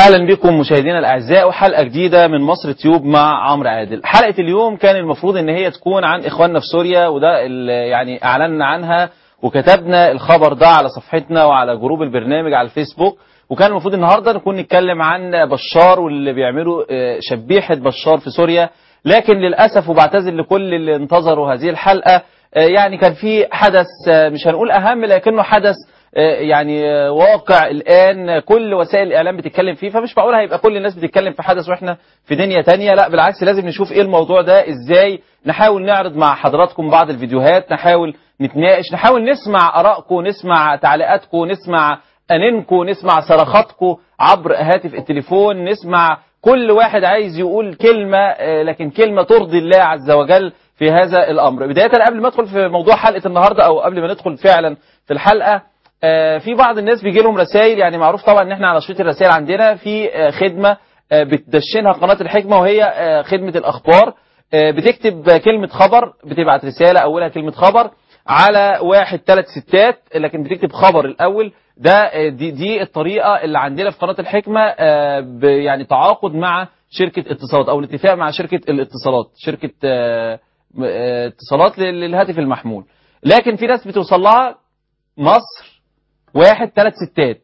اهلا بكم مشاهدينا الاعزاء وحلقه جديده من مصر تيوب مع عمرو عادل حلقه اليوم كان المفروض ان هي تكون عن اخواننا في سوريا وده اللي يعني اعلنا عنها وكتبنا الخبر ده على صفحتنا وعلى جروب البرنامج على الفيسبوك وكان المفروض النهارده نكون نتكلم عن بشار واللي بيعملوا آه، شبيحه بشار في سوريا لكن للاسف وبعتذر لكل اللي انتظروا هذه الحلقه آه، يعني كان في حدث آه، مش هنقول اهم لكنه حدث آه، يعني آه، واقع الان كل وسائل الاعلام بتتكلم فيه فمش معقول هيبقى كل الناس بتتكلم في حدث واحنا في دنيا تانية لا بالعكس لازم نشوف ايه الموضوع ده ازاي نحاول نعرض مع حضراتكم بعض الفيديوهات نحاول نتناقش نحاول نسمع ارائكم نسمع تعليقاتكم نسمع انينكم نسمع صرخاتكم عبر هاتف التليفون نسمع كل واحد عايز يقول كلمة آه، لكن كلمة ترضي الله عز وجل في هذا الأمر بداية قبل ما أدخل في موضوع حلقة النهاردة أو قبل ما ندخل فعلا في الحلقة آه، في بعض الناس بيجي لهم رسائل يعني معروف طبعا ان احنا على شريط الرسائل عندنا في آه، خدمة آه، بتدشنها قناة الحكمة وهي آه، خدمة الأخبار آه، بتكتب كلمة خبر بتبعت رسالة أولها كلمة خبر على واحد ثلاث ستات لكن بتكتب خبر الأول ده آه، دي, دي الطريقة اللي عندنا في قناة الحكمة آه، ب- يعني تعاقد مع شركة اتصالات أو الاتفاق مع شركة الاتصالات شركة آه، م- آه، اتصالات لل- للهاتف المحمول لكن في ناس بتوصل لها مصر واحد ثلاث ستات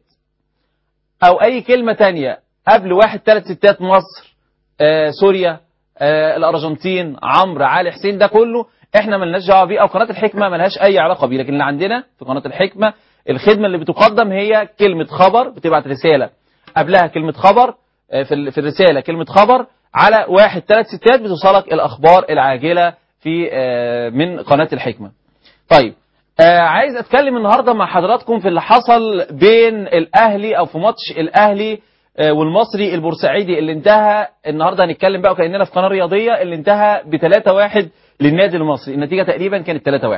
او اي كلمة تانية قبل واحد ثلاث ستات مصر آه سوريا آه الارجنتين عمرو علي حسين ده كله احنا ملناش دعوه بيه او قناه الحكمه ملهاش اي علاقه بيه لكن اللي عندنا في قناه الحكمه الخدمه اللي بتقدم هي كلمه خبر بتبعت رساله قبلها كلمه خبر آه، في ال- في الرساله كلمه خبر على واحد ثلاث ستات بتوصلك الاخبار العاجله في آه، من قناه الحكمه طيب آه عايز اتكلم النهارده مع حضراتكم في اللي حصل بين الاهلي او في ماتش الاهلي آه والمصري البورسعيدي اللي انتهى النهارده هنتكلم بقى وكاننا في قناه رياضيه اللي انتهى ب 3-1 للنادي المصري النتيجه تقريبا كانت 3-1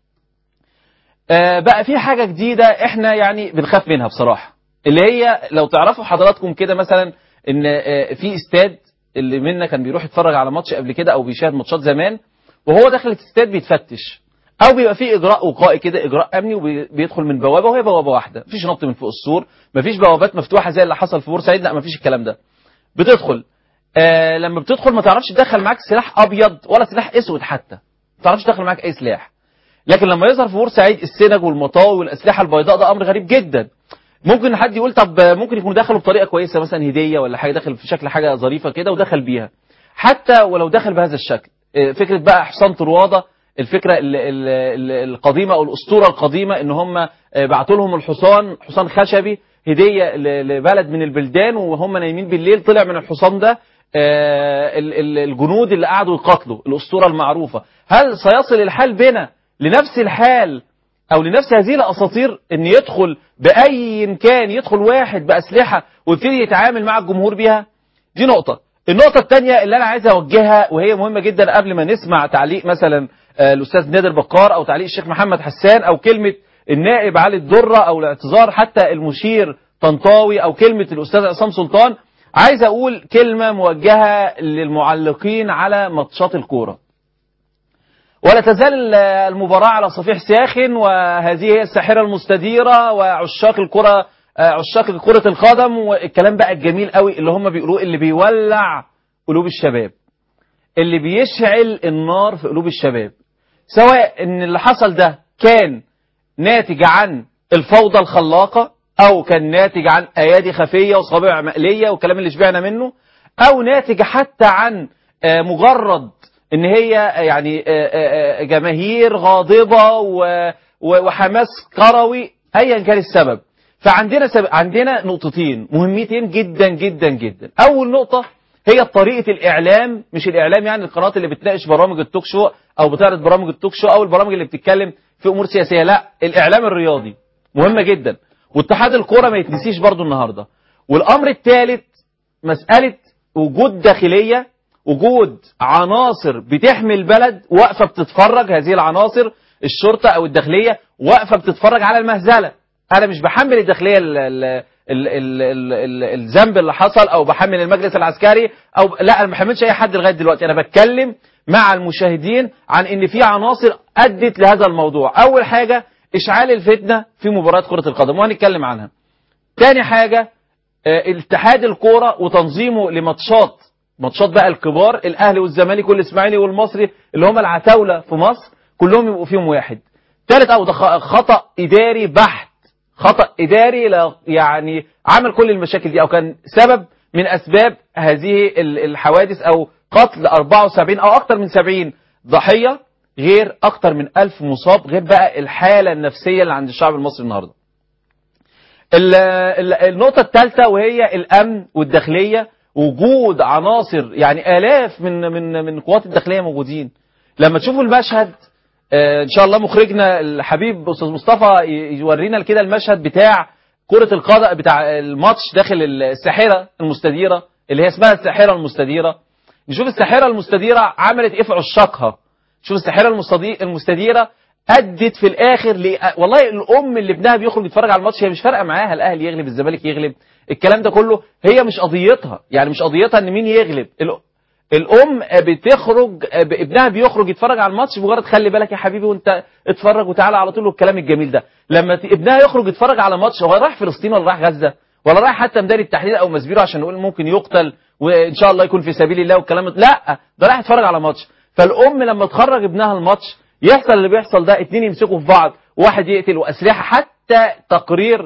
آه بقى في حاجه جديده احنا يعني بنخاف منها بصراحه اللي هي لو تعرفوا حضراتكم كده مثلا ان آه في استاد اللي منا كان بيروح يتفرج على ماتش قبل كده او بيشاهد ماتشات زمان وهو داخل الاستاد بيتفتش او بيبقى في اجراء وقائي كده اجراء امني وبيدخل من بوابه وهي بوابه واحده مفيش نط من فوق السور مفيش بوابات مفتوحه زي اللي حصل في بورسعيد لا مفيش الكلام ده بتدخل آه لما بتدخل ما تعرفش تدخل معاك سلاح ابيض ولا سلاح اسود حتى ما تعرفش تدخل معاك اي سلاح لكن لما يظهر في بورسعيد السنج والمطاوي والاسلحه البيضاء ده امر غريب جدا ممكن حد يقول طب ممكن يكون دخلوا بطريقه كويسه مثلا هديه ولا حاجه داخل في شكل حاجه ظريفه كده ودخل بيها حتى ولو دخل بهذا الشكل آه، فكره بقى حصان طرواده الفكره ال- ال- ال- القديمه او الاسطوره القديمه ان هم آه، بعتوا لهم الحصان حصان خشبي هديه ل- لبلد من البلدان وهم نايمين بالليل طلع من الحصان ده آه، ال- ال- الجنود اللي قعدوا يقاتلوا الاسطوره المعروفه هل سيصل الحال بنا لنفس الحال او لنفس هذه الاساطير ان يدخل باي كان يدخل واحد باسلحه ويبتدي يتعامل مع الجمهور بيها دي نقطه النقطة الثانية اللي أنا عايز أوجهها وهي مهمة جدا قبل ما نسمع تعليق مثلا آه، الأستاذ نادر بكار أو تعليق الشيخ محمد حسان أو كلمة النائب علي الدرة أو الاعتذار حتى المشير طنطاوي أو كلمة الأستاذ عصام سلطان عايز أقول كلمة موجهة للمعلقين على ماتشات الكورة ولا تزال المباراة على صفيح ساخن وهذه هي الساحرة المستديرة وعشاق الكرة آه، عشاق كرة القدم والكلام بقى الجميل قوي اللي هم بيقولوه اللي بيولع قلوب الشباب اللي بيشعل النار في قلوب الشباب سواء ان اللي حصل ده كان ناتج عن الفوضى الخلاقة او كان ناتج عن ايادي خفية وصابع مقلية والكلام اللي شبعنا منه او ناتج حتى عن آه، مجرد ان هي يعني آه، آه، آه، جماهير غاضبة و- و- وحماس كروي ايا كان السبب فعندنا سب... عندنا نقطتين مهمتين جدا جدا جدا اول نقطة هي طريقة الإعلام مش الإعلام يعني القنوات اللي بتناقش برامج التوك شو أو بتعرض برامج التوك شو أو البرامج اللي بتتكلم في أمور سياسية لا الإعلام الرياضي مهمة جدا واتحاد الكرة ما يتنسيش برضو النهاردة والأمر الثالث مسألة وجود داخلية وجود عناصر بتحمي البلد واقفة بتتفرج هذه العناصر الشرطة أو الداخلية واقفة بتتفرج على المهزلة أنا مش بحمل الداخلية ال- ال- ال- ال- ال- ال- الذنب اللي حصل أو بحمل المجلس العسكري أو لا أنا ما بحملش أي حد لغاية دلوقتي أنا بتكلم مع المشاهدين عن إن في عناصر أدت لهذا الموضوع أول حاجة إشعال الفتنة في مباراة كرة القدم وهنتكلم عنها تاني حاجة آه، اتحاد الكوره وتنظيمه لماتشات ماتشات بقى الكبار الاهلي والزمالك والاسماعيلي والمصري اللي هم العتاوله في مصر كلهم يبقوا فيهم واحد ثالث او ده خ- خطا اداري بحت خطا اداري لا يعني عمل كل المشاكل دي او كان سبب من اسباب هذه ال- الحوادث او قتل 74 او اكثر من 70 ضحيه غير اكثر من 1000 مصاب غير بقى الحاله النفسيه اللي عند الشعب المصري النهارده ال- ال- النقطة الثالثة وهي الأمن والداخلية وجود عناصر يعني آلاف من من من قوات الداخلية موجودين لما تشوفوا المشهد آه، إن شاء الله مخرجنا الحبيب أستاذ مصطفى ي- يورينا كده المشهد بتاع كرة القدم بتاع الماتش داخل الساحرة المستديرة اللي هي اسمها الساحرة المستديرة نشوف الساحرة المستديرة عملت ايه في عشاقها شوف الساحرة المستدي- المستديرة أدت في الآخر ل... والله الأم اللي ابنها بيخرج يتفرج على الماتش هي مش فارقة معاها الأهلي يغلب الزمالك يغلب الكلام ده كله هي مش قضيتها يعني مش قضيتها إن مين يغلب ال... الأم بتخرج ابنها بيخرج يتفرج على الماتش مجرد خلي بالك يا حبيبي وأنت اتفرج وتعالى على طول والكلام الجميل ده لما ت- ابنها يخرج يتفرج على ماتش هو رايح فلسطين ولا رايح غزة ولا رايح حتى ميدان التحرير أو مسبيرو عشان نقول ممكن يقتل وإن شاء الله يكون في سبيل الله والكلام ده. لا ده رايح يتفرج على ماتش فالأم لما تخرج ابنها الماتش يحصل اللي بيحصل ده اتنين يمسكوا في بعض واحد يقتل وأسلحة حتى تقرير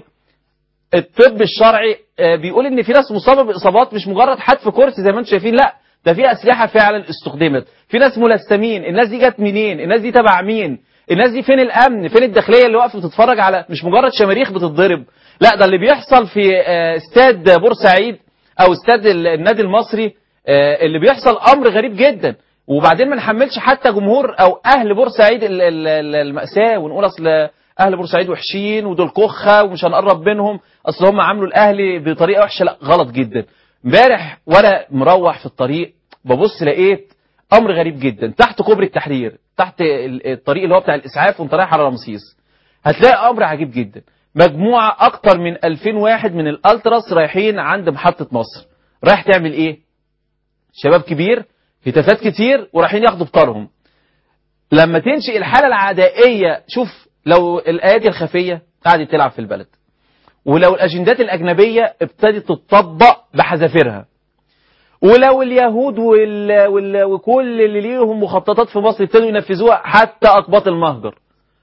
الطب الشرعي آه، بيقول ان في ناس مصابه باصابات مش مجرد حتف كرسي زي ما انتم شايفين لا ده في اسلحه فعلا استخدمت في ناس ملثمين الناس دي جت منين الناس دي تبع مين الناس دي فين الامن فين الداخليه اللي واقفه بتتفرج على مش مجرد شماريخ بتتضرب لا ده اللي بيحصل في آه، استاد بورسعيد او استاد ال- النادي المصري آه، اللي بيحصل امر غريب جدا وبعدين ما نحملش حتى جمهور او اهل بورسعيد ال- ال- ال- المأساة ونقول اصل اهل بورسعيد وحشين ودول كخه ومش هنقرب منهم اصل هم عملوا الاهلي بطريقه وحشه لا غلط جدا امبارح وانا مروح في الطريق ببص لقيت امر غريب جدا تحت كوبري التحرير تحت ال- الطريق اللي هو بتاع الاسعاف وانت رايح على رمسيس هتلاقي امر عجيب جدا مجموعه اكتر من 2000 واحد من الالتراس رايحين عند محطه مصر رايح تعمل ايه شباب كبير هتافات كتير ورايحين ياخدوا فطارهم لما تنشئ الحالة العدائية شوف لو الآيات الخفية قاعدة تلعب في البلد ولو الأجندات الأجنبية ابتدت تطبق بحذافيرها ولو اليهود وال... وال... وكل اللي ليهم مخططات في مصر ابتدوا ينفذوها حتى أقباط المهجر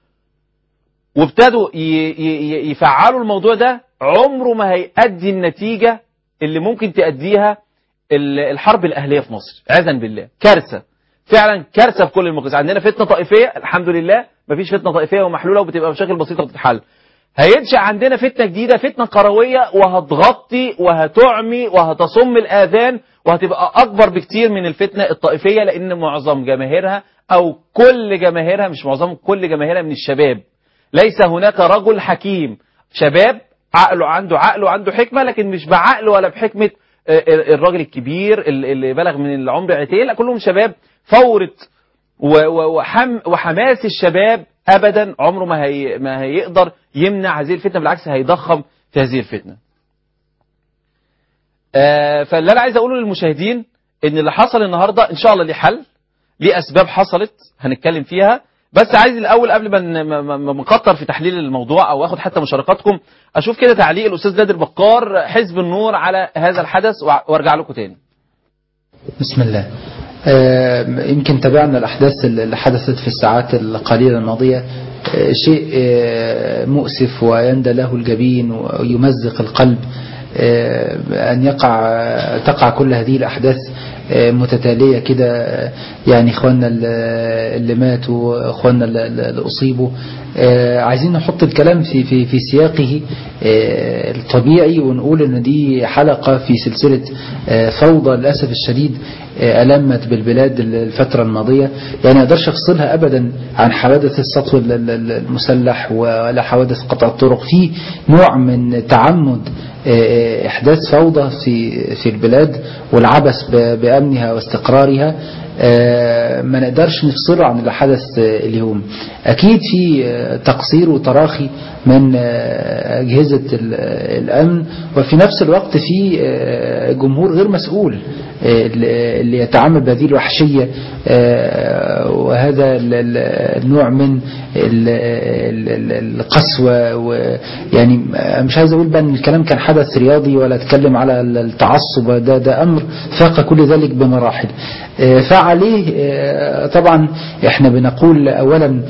وابتدوا ي... ي... يفعلوا الموضوع ده عمره ما هيأدي النتيجة اللي ممكن تأديها ال- الحرب الأهلية في مصر عياذا بالله كارثة فعلا كارثة في كل المقاييس عندنا فتنة طائفية الحمد لله مفيش فتنة طائفية ومحلولة وبتبقى مشاكل بسيطة وبتتحل هينشأ عندنا فتنة جديدة فتنة كروية وهتغطي وهتعمي وهتصم الآذان وهتبقى أكبر بكتير من الفتنة الطائفية لأن معظم جماهيرها أو كل جماهيرها مش معظم كل جماهيرها من الشباب ليس هناك رجل حكيم شباب عقله عنده عقل وعنده حكمة لكن مش بعقل ولا بحكمة آه، الراجل الكبير اللي بلغ من العمر عتيه لا كلهم شباب فورة و- و- وحم وحماس الشباب ابدا عمره ما هي ما هيقدر يمنع هذه الفتنه بالعكس هيضخم في هذه الفتنه. آه، فاللي انا عايز اقوله للمشاهدين ان اللي حصل النهارده ان شاء الله ليه حل ليه اسباب حصلت هنتكلم فيها بس عايز الاول قبل ما ن- ما- ما ما نكتر في تحليل الموضوع او اخد حتى مشاركاتكم اشوف كده تعليق الاستاذ نادر بكار حزب النور على هذا الحدث وع- وارجع لكم تاني. بسم الله آه، يمكن تابعنا الأحداث اللي حدثت في الساعات القليلة الماضية آه، شيء آه، مؤسف ويندى له الجبين ويمزق القلب آه، أن يقع تقع كل هذه الأحداث آه، متتالية كده آه، يعني إخواننا ال- اللي ماتوا إخواننا اللي- اللي أصيبوا آه، عايزين نحط الكلام في في في سياقه آه، الطبيعي ونقول ان دي حلقة في سلسلة آه، فوضى للأسف الشديد آه، ألمت بالبلاد الفترة الماضية يعني ما اقدرش افصلها ابدا عن حوادث السطو ال- ال- المسلح ولا حوادث قطع الطرق في نوع من تعمد آه، احداث فوضى في في البلاد والعبث ب- بامنها واستقرارها آه، ما نقدرش نفصله عن اللي حدث آه، اليوم أكيد في آه، تقصير وتراخي من آه، أجهزة ال- آه، الأمن وفي نفس الوقت في آه، جمهور غير مسؤول آه، اللي اللي يتعامل بهذه الوحشية آه، وهذا ال- ال- النوع من ال- ال- ال- القسوة ويعني مش عايز أقول بقى أن الكلام كان حدث رياضي ولا أتكلم على التعصب ده ده أمر فاق كل ذلك بمراحل آه، فعليه آه، طبعا احنا بنقول أولا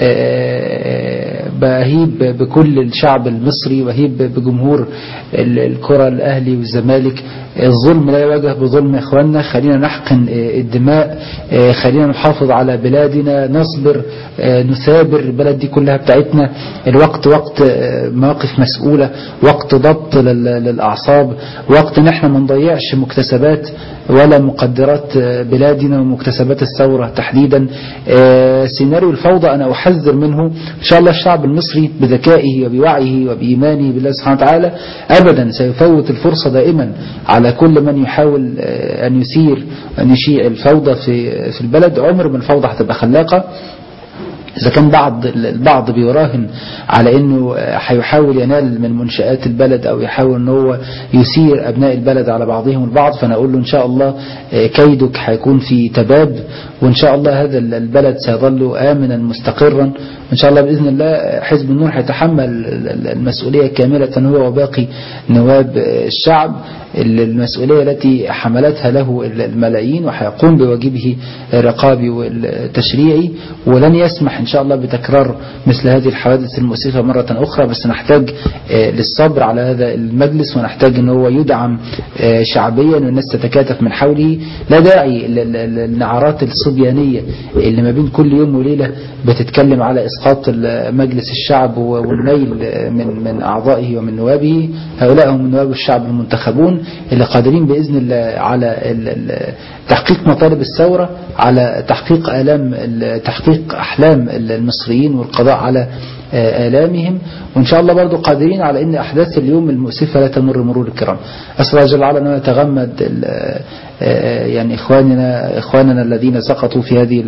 آه، بهيب بكل الشعب المصري وهيب بجمهور ال- الكرة الأهلي والزمالك الظلم لا يواجه بظلم يا إخواننا خلينا نحقن آه، الدماء آه، خلينا نحافظ على بلادنا نصبر آه، نثابر البلد دي كلها بتاعتنا الوقت وقت آه، مواقف مسؤولة وقت ضبط لل- للأعصاب وقت ان احنا ما نضيعش مكتسبات ولا مقدرات آه، بلادنا ومكتسبات الثورة تحديدا آه، سيناريو الفوضى أنا أحذر منه إن شاء الله الشعب المصري بذكائه وبوعيه وبإيمانه بالله سبحانه وتعالى أبدا سيفوت الفرصة دائما على كل من يحاول آه، أن يثير أن يشيع الفوضى في في البلد عمر ما الفوضى هتبقى خلاقة إذا كان بعض البعض بيراهن على أنه هيحاول ينال من منشآت البلد أو يحاول أنه هو يثير أبناء البلد على بعضهم البعض فأنا أقول له إن شاء الله كيدك هيكون في تباب وإن شاء الله هذا البلد سيظل آمنا مستقرا إن شاء الله بإذن الله حزب النور هيتحمل المسؤولية كاملة هو وباقي نواب الشعب المسؤولية التي حملتها له الملايين وهيقوم بواجبه الرقابي والتشريعي ولن يسمح إن شاء الله بتكرار مثل هذه الحوادث المؤسفة مرة أخرى بس نحتاج للصبر على هذا المجلس ونحتاج أن هو يدعم شعبيا والناس تتكاتف من حوله لا داعي للنعرات الصبيانية اللي ما بين كل يوم وليلة بتتكلم على إسقاط مجلس الشعب والنيل من من أعضائه ومن نوابه هؤلاء هم نواب الشعب المنتخبون اللي قادرين بإذن الله على تحقيق مطالب الثورة على تحقيق آلام تحقيق أحلام المصريين والقضاء على آلامهم وإن شاء الله برضو قادرين على أن أحداث اليوم المؤسفة لا تمر مرور الكرام أسأل الله جل وعلا أن يتغمد يعني إخواننا إخواننا الذين سقطوا في هذه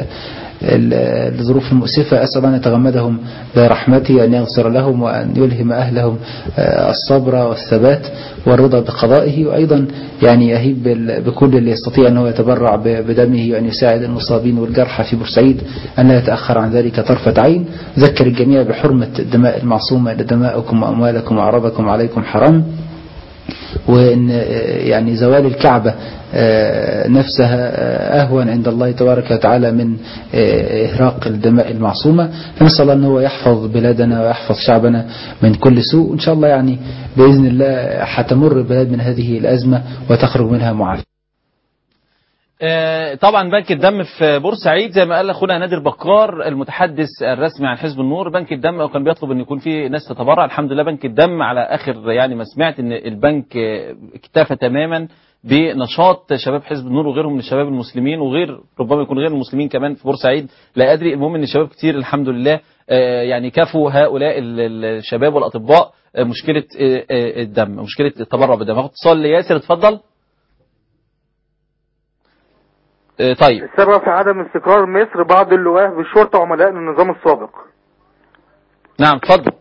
الظروف المؤسفة أسأل أن يتغمدهم برحمته أن يغفر لهم وأن يلهم أهلهم الصبر والثبات والرضا بقضائه وأيضا يعني يهيب بكل اللي يستطيع أنه يتبرع بدمه وأن يساعد المصابين والجرحى في بورسعيد أن لا يتأخر عن ذلك طرفة عين ذكر الجميع بحرمة الدماء المعصومة لدماءكم وأموالكم وأعراضكم عليكم حرام وإن يعني زوال الكعبة نفسها أهون عند الله تبارك وتعالى من إهراق الدماء المعصومة فنسأل الله أن هو يحفظ بلادنا ويحفظ شعبنا من كل سوء وإن شاء الله يعني بإذن الله حتمر البلاد من هذه الأزمة وتخرج منها معافى طبعا بنك الدم في بورسعيد زي ما قال اخونا نادر بكار المتحدث الرسمي عن حزب النور بنك الدم كان بيطلب ان يكون في ناس تتبرع الحمد لله بنك الدم على اخر يعني ما سمعت ان البنك اكتفى تماما بنشاط شباب حزب النور وغيرهم من الشباب المسلمين وغير ربما يكون غير المسلمين كمان في بورسعيد لا ادري المهم ان الشباب كتير الحمد لله يعني كفوا هؤلاء الشباب والاطباء مشكله الدم مشكله التبرع بالدم هاخد اتصال لياسر اتفضل طيب السبب في عدم استقرار مصر بعض اللواء بالشرطة عملاء للنظام السابق نعم اتفضل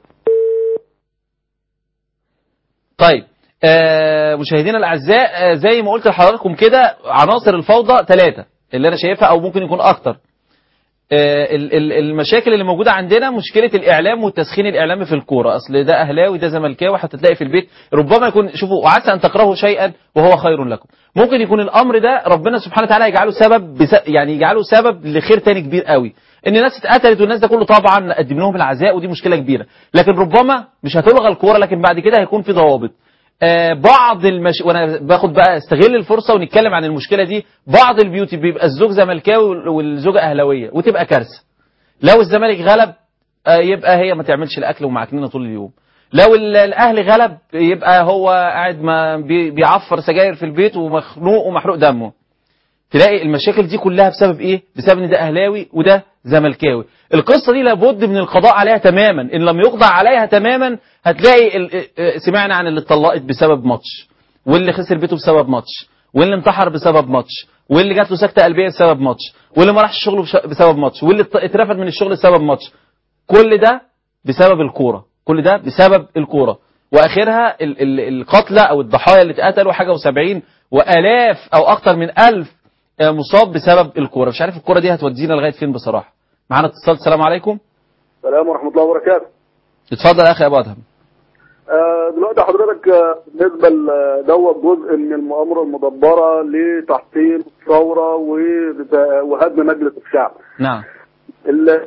طيب آه مشاهدينا الاعزاء آه زي ما قلت لحضراتكم كده عناصر الفوضى ثلاثة اللي انا شايفها او ممكن يكون اكتر آه المشاكل اللي موجودة عندنا مشكلة الإعلام والتسخين الإعلامي في الكورة أصل ده أهلاوي ده زملكاوي هتلاقي في البيت ربما يكون شوفوا وعسى أن تكرهوا شيئا وهو خير لكم ممكن يكون الأمر ده ربنا سبحانه وتعالى يجعله سبب بس يعني يجعله سبب لخير تاني كبير قوي ان الناس اتقتلت والناس ده كله طبعا قدم لهم العزاء ودي مشكله كبيره لكن ربما مش هتلغى الكوره لكن بعد كده هيكون في ضوابط آه بعض المش... وانا باخد بقى استغل الفرصه ونتكلم عن المشكله دي بعض البيوت بيبقى الزوج زملكاوي والزوجه اهلاويه وتبقى كارثه لو الزمالك غلب آه يبقى هي ما تعملش الاكل ومعكنينه طول اليوم لو الاهلي غلب يبقى هو قاعد ما بي... بيعفر سجاير في البيت ومخنوق ومحروق دمه تلاقي المشاكل دي كلها بسبب ايه بسبب ان ده اهلاوي وده زملكاوي القصة دي لابد من القضاء عليها تماما ان لم يقضى عليها تماما هتلاقي سمعنا عن اللي اتطلقت بسبب ماتش واللي خسر بيته بسبب ماتش واللي انتحر بسبب ماتش واللي جات له سكتة قلبية بسبب ماتش واللي ما راحش الشغل بسبب ماتش واللي اترفد من الشغل بسبب ماتش كل ده بسبب الكورة كل ده بسبب الكورة واخرها القتلى او الضحايا اللي اتقتلوا حاجة وسبعين والاف او اكتر من الف مصاب بسبب الكورة مش عارف الكورة دي هتودينا لغاية فين بصراحة معانا اتصال السلام عليكم السلام ورحمة الله وبركاته اتفضل يا اخي ابو ادهم آه، دلوقتي حضرتك آه، بالنسبة لدوت جزء من المؤامرة المدبرة لتحطيم الثورة وبتا- وهدم مجلس الشعب نعم ال-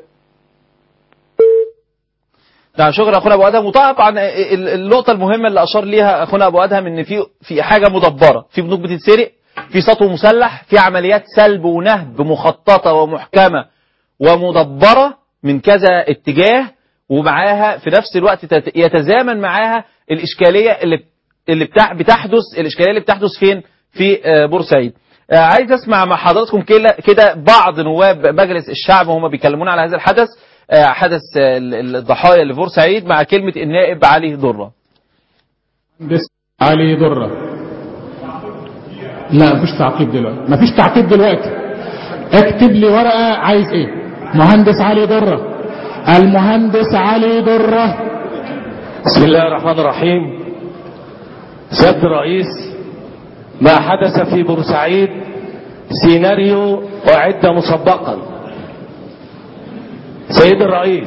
نعم شكرا اخونا ابو ادهم وطبعا ال- النقطه المهمه اللي اشار ليها اخونا ابو ادهم ان في في حاجه مدبره في بنوك بتتسرق في سطو مسلح في عمليات سلب ونهب مخططه ومحكمه ومدبره من كذا اتجاه ومعاها في نفس الوقت تت- يتزامن معاها الاشكاليه اللي اللي بتاع بتحدث الاشكاليه اللي بتحدث فين في آه، بورسعيد آه، عايز اسمع مع حضراتكم كده كده بعض نواب مجلس الشعب وهم بيكلمونا على هذا الحدث آه، حدث آه، ال- الضحايا اللي في بورسعيد مع كلمه النائب علي ضره مهندس علي ضرة لا مفيش تعقيب دلوقتي مفيش تعقيب دلوقتي اكتب لي ورقة عايز ايه مهندس علي ضرة المهندس علي ضرة بسم الله الرحمن الرحيم سيادة الرئيس ما حدث في بورسعيد سيناريو أعد مسبقا سيد الرئيس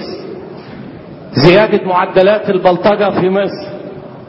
زيادة معدلات البلطجة في مصر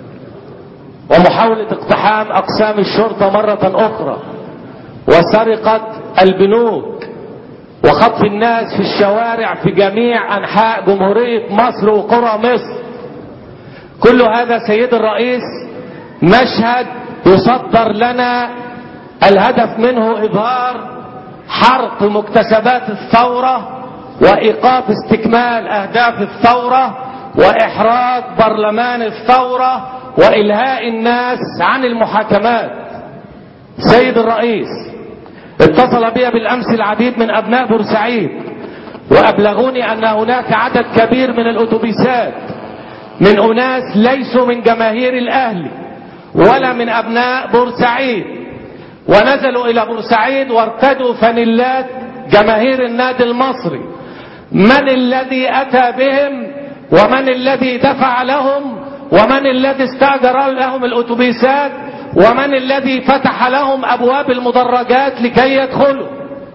ومحاولة اقتحام أقسام الشرطة مرة أخرى وسرقة البنوك وخطف الناس في الشوارع في جميع أنحاء جمهورية مصر وقرى مصر كل هذا سيد الرئيس مشهد يصدر لنا الهدف منه إظهار حرق مكتسبات الثورة وإيقاف استكمال أهداف الثورة وإحراج برلمان الثورة وإلهاء الناس عن المحاكمات سيد الرئيس اتصل بي بالأمس العديد من أبناء بورسعيد وأبلغوني أن هناك عدد كبير من الأتوبيسات من أناس ليسوا من جماهير الأهلي ولا من أبناء بورسعيد ونزلوا إلى بورسعيد وارتدوا فانيلات جماهير النادي المصري من الذي أتى بهم ومن الذي دفع لهم ومن الذي استأجر لهم الأتوبيسات ومن الذي فتح لهم أبواب المدرجات لكي يدخلوا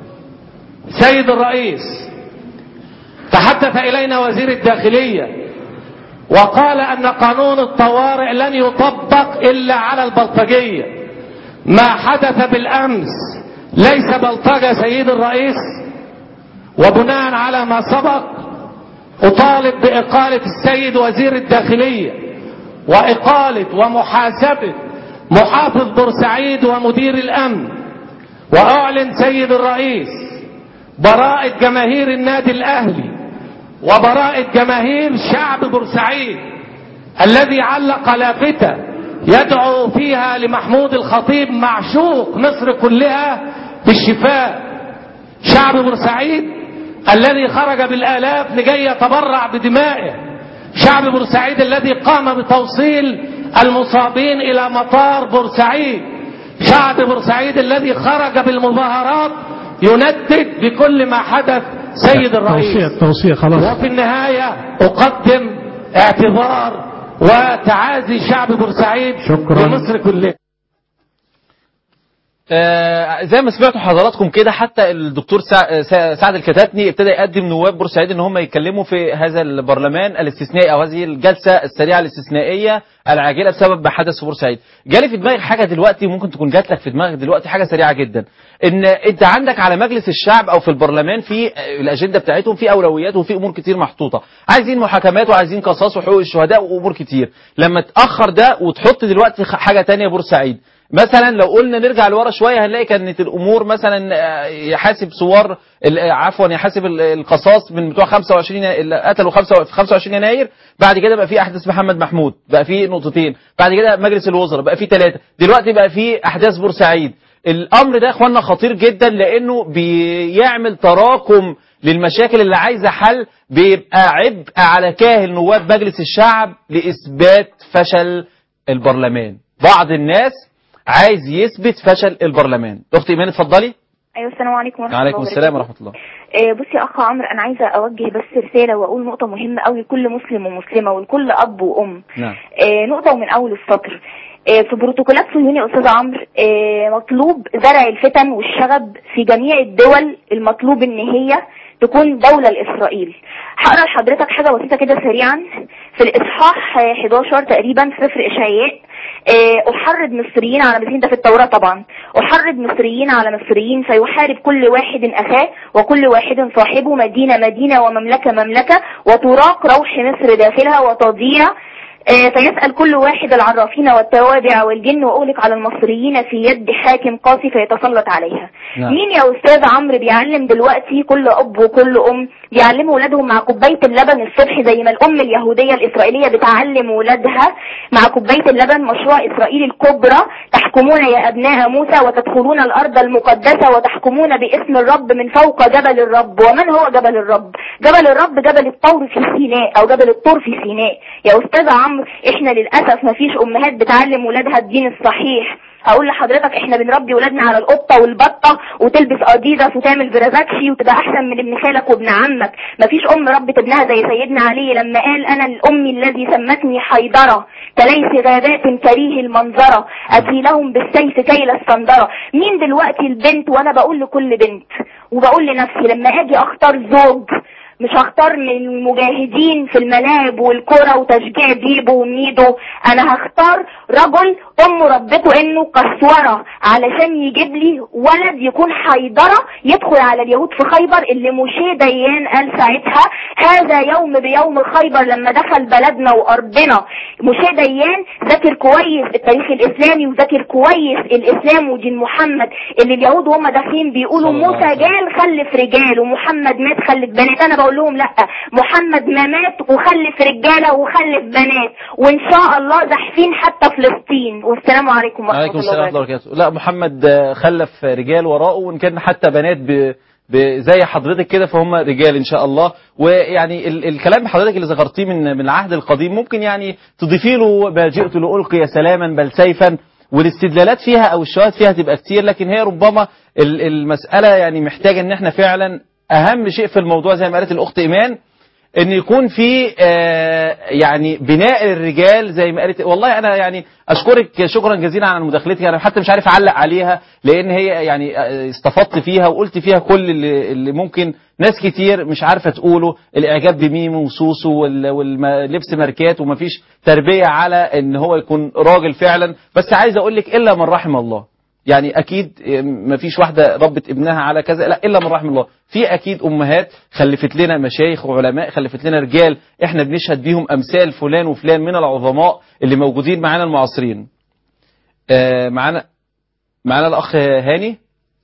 سيد الرئيس تحدث إلينا وزير الداخلية وقال أن قانون الطوارئ لن يطبق إلا على البلطجية ما حدث بالأمس ليس بلطجة سيد الرئيس وبناء على ما سبق أطالب بإقالة السيد وزير الداخلية وإقالة ومحاسبة محافظ بورسعيد ومدير الأمن وأعلن سيد الرئيس براءة جماهير النادي الأهلي وبراءة جماهير شعب بورسعيد الذي علق لافتة يدعو فيها لمحمود الخطيب معشوق مصر كلها بالشفاء شعب بورسعيد الذي خرج بالآلاف لكي يتبرع بدمائه شعب بورسعيد الذي قام بتوصيل المصابين إلى مطار بورسعيد شعب بورسعيد الذي خرج بالمظاهرات يندد بكل ما حدث سيد الرئيس توصية توصية خلاص وفي النهاية أقدم اعتذار وتعازي شعب بورسعيد شكراً. لمصر كلها آه، زي ما سمعتوا حضراتكم كده حتى الدكتور سع- سع- سعد الكتاتني ابتدى يقدم نواب بورسعيد ان هم يتكلموا في هذا البرلمان الاستثنائي او هذه الجلسه السريعه الاستثنائيه العاجله بسبب ما حدث في بورسعيد. جالي في دماغي حاجه دلوقتي ممكن تكون جات لك في دماغك دلوقتي حاجه سريعه جدا ان انت عندك على مجلس الشعب او في البرلمان في آه، الاجنده بتاعتهم في اولويات وفي امور كتير محطوطه، عايزين محاكمات وعايزين قصاص وحقوق الشهداء وامور كتير، لما تاخر ده وتحط دلوقتي خ- حاجه تانية بورسعيد مثلا لو قلنا نرجع لورا شويه هنلاقي كانت الامور مثلا آه، يحاسب صور ال- آه، عفوا يحاسب ال- القصاص من بتوع 25 اللي قتلوا خمسة- في 25 يناير بعد كده بقى في احداث محمد محمود بقى في نقطتين بعد كده مجلس الوزراء بقى في ثلاثه دلوقتي بقى في احداث بورسعيد الامر ده يا اخوانا خطير جدا لانه بيعمل تراكم للمشاكل اللي عايزه حل بيبقى عبء على كاهل نواب مجلس الشعب لاثبات فشل البرلمان بعض الناس عايز يثبت فشل البرلمان اخت ايمان اتفضلي ايوه السلام عليكم ورحمه وعليكم الله السلام وبركاته. ورحمه الله آه، بصي يا اخ عمرو انا عايزه اوجه بس رساله واقول نقطه مهمه قوي لكل مسلم ومسلمه ولكل اب وام نعم آه، نقطه ومن اول السطر آه، في بروتوكولات صهيوني يا استاذ عمرو آه، مطلوب زرع الفتن والشغب في جميع الدول المطلوب ان هي تكون دولة لإسرائيل هقرا لحضرتك حاجة بسيطة كده سريعا في الإصحاح آه، 11 تقريبا في سفر إشعياء آه، أحرض مصريين على مصريين ده في التوراة طبعا أحرض مصريين على مصريين فيحارب كل واحد أخاه وكل واحد صاحبه مدينة مدينة ومملكة مملكة وتراق روح مصر داخلها وتضيع آه، فيسأل كل واحد العرافين والتوابع والجن وأغلق على المصريين في يد حاكم قاسي فيتسلط عليها نعم. مين يا أستاذ عمرو بيعلم دلوقتي كل أب وكل أم بيعلموا ولادهم مع كوباية اللبن الصبح زي ما الأم اليهودية الإسرائيلية بتعلم ولادها مع كوباية اللبن مشروع إسرائيل الكبرى تحكمون يا أبناء موسى وتدخلون الأرض المقدسة وتحكمون باسم الرب من فوق جبل الرب ومن هو جبل الرب جبل الرب جبل الطور في سيناء أو جبل الطور في سيناء يا أستاذ عمرو إحنا للأسف مفيش أمهات بتعلم ولادها الدين الصحيح هقول لحضرتك احنا بنربي ولادنا على القطه والبطه وتلبس اديداس وتعمل برازاكشي وتبقى احسن من ابن خالك وابن عمك مفيش ام ربت ابنها زي سيدنا علي لما قال انا الام الذي سمتني حيدره كليس غابات كريه المنظره اتي لهم بالسيف كيل السندره مين دلوقتي البنت وانا بقول لكل بنت وبقول لنفسي لما اجي اختار زوج مش هختار من المجاهدين في الملاعب والكرة وتشجيع بيبو وميدو انا هختار رجل امه ربته انه قسورة علشان يجيب لي ولد يكون حيدرة يدخل على اليهود في خيبر اللي موشي ديان قال ساعتها هذا يوم بيوم خيبر لما دخل بلدنا وارضنا موشي ديان ذاكر كويس التاريخ الاسلامي وذاكر كويس الاسلام ودين محمد اللي اليهود وهم داخلين بيقولوا صلى الله موسى عليه وسلم. جال خلف رجال ومحمد مات خلف بنات انا بقول لهم لا محمد ما مات وخلف رجاله وخلف بنات وان شاء الله زاحفين حتى فلسطين والسلام عليكم ورحمه عليكم الله السلام ورحمه وبركاته الله وبركاته لا محمد آه، خلف رجال وراءه وان كان حتى بنات ب... ب- زي حضرتك كده فهم رجال ان شاء الله ويعني ال... الكلام حضرتك اللي ذكرتيه من من العهد القديم ممكن يعني تضيفي له ما جئت لألقي سلاما بل سيفا والاستدلالات فيها او الشواهد فيها تبقى كتير لكن هي ربما ال- المسألة يعني محتاجة ان احنا فعلا اهم شيء في الموضوع زي ما قالت الاخت ايمان ان يكون في آه، يعني بناء الرجال زي ما قالت والله انا يعني اشكرك شكرا جزيلا على مداخلتك انا حتى مش عارف اعلق عليها لان هي يعني آه، استفدت فيها وقلت فيها كل اللي, اللي ممكن ناس كتير مش عارفه تقوله الاعجاب بميمو وسوسو وال- واللبس ماركات ومفيش تربيه على ان هو يكون راجل فعلا بس عايز اقول لك الا من رحم الله يعني اكيد ما فيش واحده ربت ابنها على كذا لا الا من رحم الله في اكيد امهات خلفت لنا مشايخ وعلماء خلفت لنا رجال احنا بنشهد بيهم امثال فلان وفلان من العظماء اللي موجودين معانا المعاصرين آه، معانا معانا الاخ هاني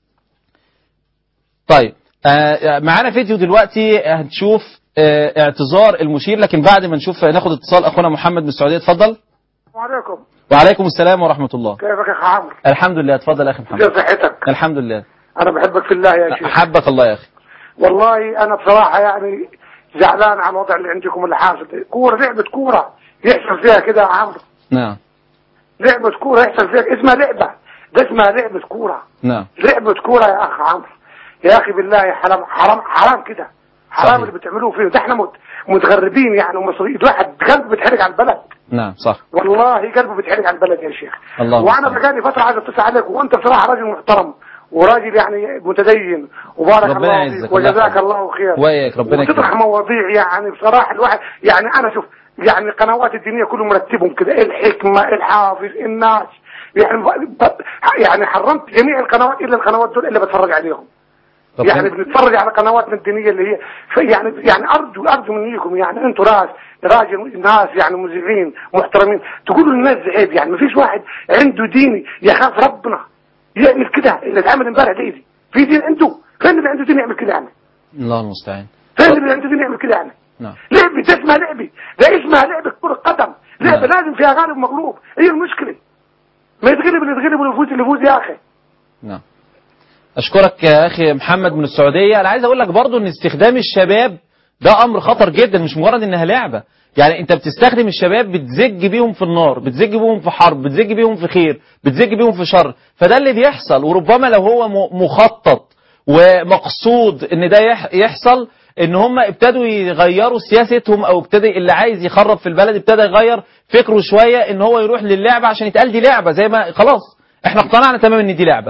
طيب آه، معانا فيديو دلوقتي هنشوف آه، اعتذار المشير لكن بعد ما نشوف ناخد اتصال اخونا محمد من السعوديه اتفضل وعليكم وعليكم السلام ورحمه الله كيفك يا اخ عمرو الحمد لله اتفضل يا اخي محمد كيف صحتك الحمد لله انا بحبك في الله يا شيخ احبك الله يا اخي والله انا بصراحه يعني زعلان على الوضع اللي عندكم اللي حاصل كوره لعبه كوره يحصل فيها كده يا عمرو نعم لعبه كوره يحصل فيها اسمها لعبه ده اسمها لعبه كوره نعم لعبه كوره يا اخ عمرو يا اخي بالله يا حرام حرام حرام كده حرام صحيح. اللي بتعملوه فيه ده احنا مت- متغربين يعني ومصريين الواحد قلبه بيتحرق على البلد نعم صح والله قلبه بيتحرق على البلد يا شيخ الله وانا المستعان. بقالي فتره عايز اتصل عليك وانت بصراحه راجل محترم وراجل يعني متدين وبارك ربنا الله يعزك فيك الله وجزاك يحفظك. الله خير وإياك، ربنا وتطرح يكرمك. مواضيع يعني بصراحه الواحد يعني انا شوف يعني قنوات الدينيه كله مرتبهم كده الحكمه الحافظ الناس يعني ب- ب- يعني حرمت جميع القنوات الا القنوات دول اللي بتفرج عليهم ربنا- يعني بنتفرج على قنواتنا الدينيه اللي هي في- يعني يعني ارجو ارجو منكم يعني انتم ناس راجل ناس يعني مذيعين محترمين تقولوا للناس عيب يعني ما فيش واحد عنده دين يخاف ربنا يعمل كده اللي اتعمل امبارح ده إيه؟ في دين عنده فين اللي عنده دين يعمل كده يعني الله المستعان فين اللي عنده دين يعمل كده يعني نعم لعبه ده اسمها لعبه ده اسمها لعبه كره قدم لعبه نعم. لازم فيها غالب ومغلوب هي المشكله ما يتغلب اللي يتغلب واللي يفوز اللي يفوز يا اخي نعم اشكرك يا اخي محمد من السعوديه انا عايز اقول لك برضو ان استخدام الشباب ده امر خطر جدا مش مجرد انها لعبه يعني انت بتستخدم الشباب بتزج بيهم في النار بتزج بيهم في حرب بتزج بيهم في خير بتزج بيهم في شر فده اللي بيحصل وربما لو هو م- مخطط ومقصود ان ده يح- يحصل ان هم ابتدوا يغيروا سياستهم او ابتدى اللي عايز يخرب في البلد ابتدى يغير فكره شويه ان هو يروح للعبه عشان يتقال دي لعبه زي ما خلاص احنا اقتنعنا تماما ان دي لعبه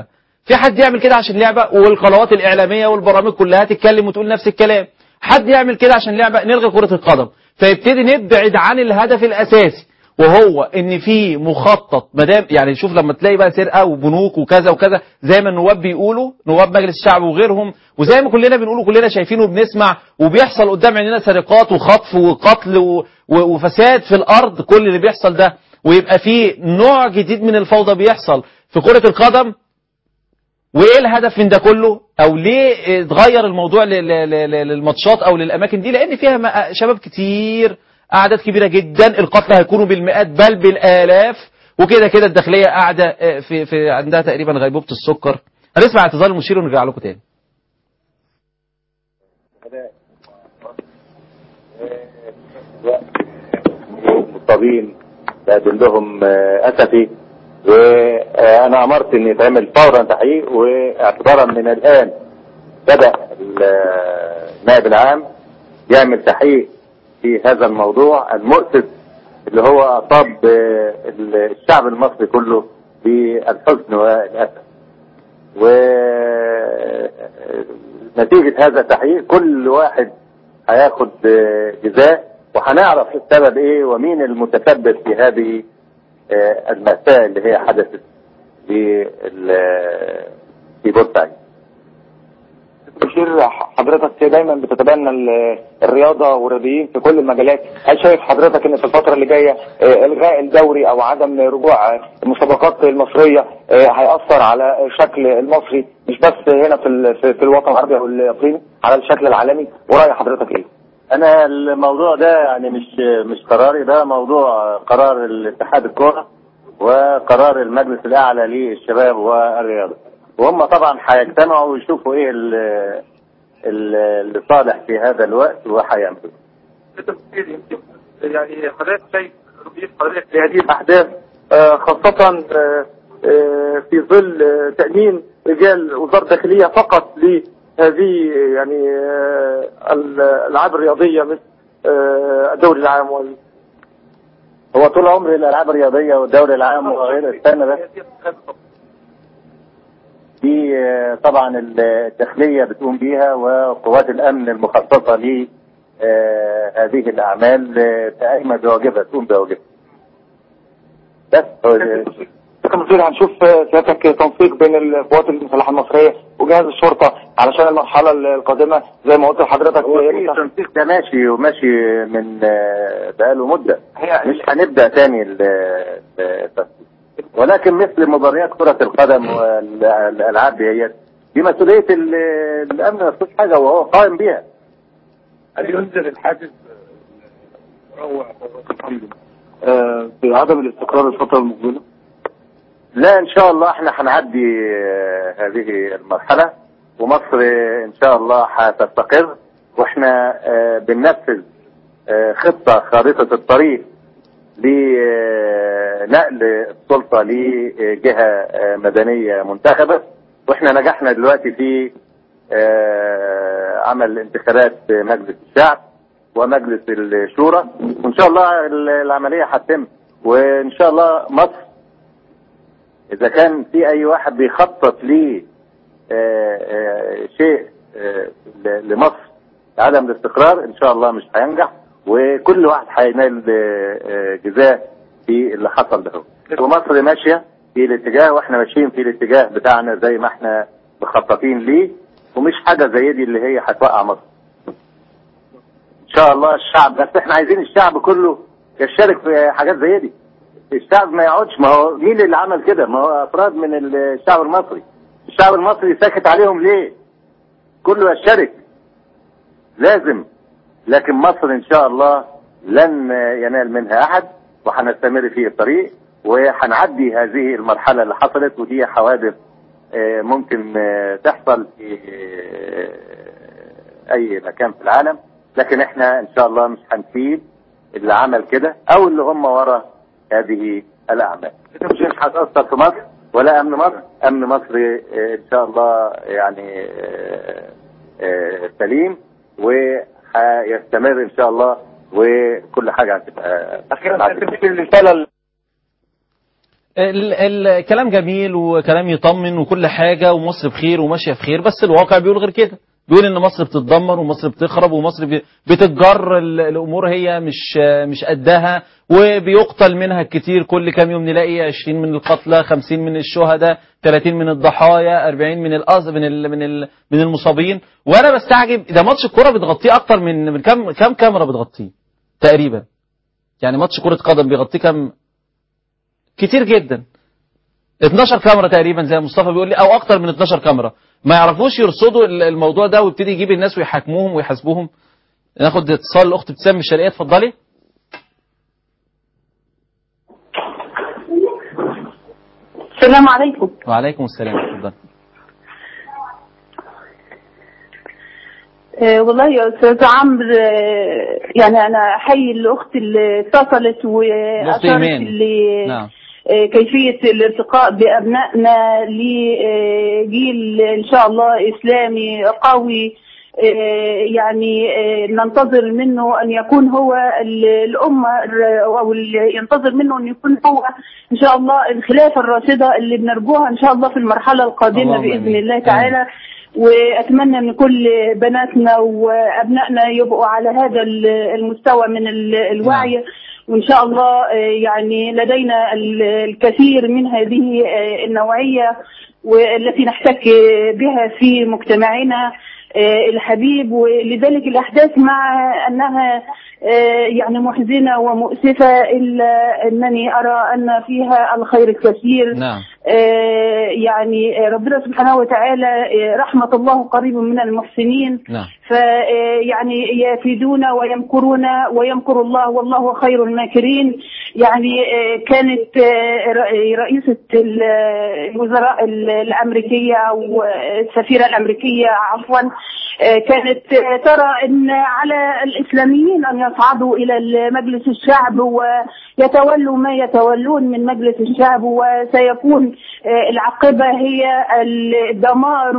في حد يعمل كده عشان لعبه والقنوات الاعلاميه والبرامج كلها تتكلم وتقول نفس الكلام حد يعمل كده عشان لعبه نلغي كره القدم فيبتدي نبعد عن الهدف الاساسي وهو ان في مخطط مدام يعني شوف لما تلاقي بقى سرقه وبنوك وكذا وكذا زي ما النواب بيقولوا نواب مجلس الشعب وغيرهم وزي ما كلنا بنقول وكلنا شايفين وبنسمع وبيحصل قدام عينينا سرقات وخطف وقتل و- و- وفساد في الارض كل اللي بيحصل ده ويبقى في نوع جديد من الفوضى بيحصل في كرة القدم وايه الهدف من ده كله او ليه اتغير الموضوع ل- ل- ل- للماتشات او للاماكن دي لان فيها م- شباب كتير اعداد كبيره جدا القتلى هيكونوا بالمئات بل بالالاف وكده كده الداخليه قاعده آه، في في عندها تقريبا غيبوبه السكر هنسمع اعتذار المشير ونرجع لكم تاني مصابين بقدم لهم آه، اسفي وانا امرت ان يتعمل فورا تحقيق واعتبارا من الان بدا ال- النائب العام يعمل تحقيق في هذا الموضوع المؤسف اللي هو اصاب آه، الشعب المصري كله بالحزن والاسف ونتيجة هذا التحقيق كل واحد هياخد آه، جزاء وهنعرف السبب ايه ومين المتسبب في هذه آه، المأساة اللي هي حدثت في ال- في بورسعيد بشير حضرتك دايما بتتبنى ال- الرياضه والرياضيين في كل المجالات هل شايف حضرتك ان في الفتره اللي جايه آه، الغاء الدوري او عدم رجوع آه، المسابقات المصريه آه، هياثر على شكل المصري مش بس هنا في ال- في في الوطن العربي او الاقليمي على الشكل العالمي وراي حضرتك ايه؟ انا الموضوع ده يعني مش مش قراري ده موضوع قرار الاتحاد الكوره وقرار المجلس الاعلى للشباب والرياضه وهم طبعا هيجتمعوا ويشوفوا ايه ال- ال- اللي صالح في هذا الوقت وهيعملوا يعني حضرتك شايف رؤية حضرتك لهذه الأحداث آه، خاصة آه، آه، في ظل آه، تأمين رجال وزارة الداخلية فقط لهذه يعني آه، الألعاب الرياضية مثل آه، الدوري العام وال هو طول عمر الالعاب الرياضيه والدوري العام وغيره استنى بس دي آه، طبعا الداخليه بتقوم بيها وقوات الامن المخصصه ل آه، هذه الاعمال آه، قايمه بواجبها تقوم بواجبها بس هو- كمصير هنشوف آه، سيادتك تنسيق بين القوات المسلحة المصرية وجهاز الشرطة علشان المرحلة القادمة زي ما قلت لحضرتك هو في التنسيق ده ماشي وماشي من آه، بقاله مدة مش هنبدأ تاني ال- التنسيق ولكن مثل مباريات كرة القدم والألعاب ديت دي مسؤولية ال- الأمن ما فيش حاجة وهو قائم بيها هل ينزل الحاجز آه، بعدم الاستقرار الفترة المقبلة لا ان شاء الله احنا هنعدي آه، هذه المرحلة ومصر آه، ان شاء الله هتستقر واحنا آه، بننفذ آه، خطة خارطة الطريق لنقل السلطة لجهة آه، مدنية منتخبة واحنا نجحنا دلوقتي في آه، عمل انتخابات مجلس الشعب ومجلس الشورى وان شاء الله العملية هتتم وان شاء الله مصر اذا كان في اي واحد بيخطط ل شيء آه، ل- لمصر عدم الاستقرار ان شاء الله مش هينجح وكل واحد هينال آه، آه، جزاء في اللي حصل ده ومصر ماشيه في الاتجاه واحنا ماشيين في الاتجاه بتاعنا زي ما احنا مخططين ليه ومش حاجه زي دي اللي هي هتوقع مصر ان شاء الله الشعب بس احنا عايزين الشعب كله يشارك في حاجات زي دي الشعب ما يقعدش ما هو مين اللي عمل كده ما هو افراد من الشعب المصري الشعب المصري ساكت عليهم ليه كله يشارك لازم لكن مصر ان شاء الله لن ينال منها احد وهنستمر في الطريق وهنعدي هذه المرحله اللي حصلت ودي حوادث آه، ممكن آه، تحصل في آه، اي مكان في العالم لكن احنا ان شاء الله مش هنسيب اللي عمل كده او اللي هم ورا هذه الاعمال مش هتاثر في مصر ولا امن مصر امن مصر آه، ان شاء الله يعني آه، آه، سليم وهيستمر ان شاء الله وكل حاجه هتبقى اخيرا الرساله ال- الكلام جميل وكلام يطمن وكل حاجة ومصر بخير وماشية بخير بس الواقع بيقول غير كده بيقول ان مصر بتتدمر ومصر بتخرب ومصر بي- بتتجر ال- الامور هي مش مش قدها وبيقتل منها كتير كل كام يوم نلاقي 20 من القتلى 50 من الشهداء 30 من الضحايا 40 من الأز من ال من ال من المصابين وانا بستعجب ده ماتش الكوره بتغطيه اكتر من من كام كام كاميرا بتغطيه تقريبا يعني ماتش كرة قدم بيغطيه كام كتير جدا 12 كاميرا تقريبا زي مصطفى بيقول لي او اكتر من 12 كاميرا ما يعرفوش يرصدوا ال- الموضوع ده ويبتدي يجيب الناس ويحاكموهم ويحاسبوهم ناخد اتصال الاخت ابتسام من الشرقيه اتفضلي السلام عليكم وعليكم السلام اتفضلي آه والله يا استاذ عمرو آه يعني انا احيي الاخت اللي اتصلت واشارت إيمان. اللي نعم آه، كيفية الارتقاء بأبنائنا لجيل إن شاء الله إسلامي قوي آه، يعني آه، ننتظر منه أن يكون هو ال- الأمة الر- أو ال- ينتظر منه أن يكون هو إن شاء الله الخلافة الراشدة اللي بنرجوها إن شاء الله في المرحلة القادمة اللهم بإذن آمين. الله تعالى واتمنى ان كل بناتنا وابنائنا يبقوا على هذا ال- المستوى من ال- الوعي وان شاء الله آه، يعني لدينا ال- الكثير من هذه آه، النوعيه والتي نحتك بها في مجتمعنا آه، الحبيب ولذلك الاحداث مع انها آه، يعني محزنه ومؤسفه الا انني ارى ان فيها الخير الكثير نعم آه، يعني آه، ربنا سبحانه وتعالى آه، رحمة الله قريب من المحسنين نعم فيعني يفيدون ويمكرون ويمكر الله والله خير الماكرين يعني آه، كانت آه، ر- رئيسة ال- الوزراء ال- الأمريكية أو السفيرة الأمريكية عفوا آه، كانت آه، ترى أن على الإسلاميين أن يصعدوا إلى مجلس الشعب ويتولوا ما يتولون من مجلس الشعب وسيكون آه، العاقبة هي الدمار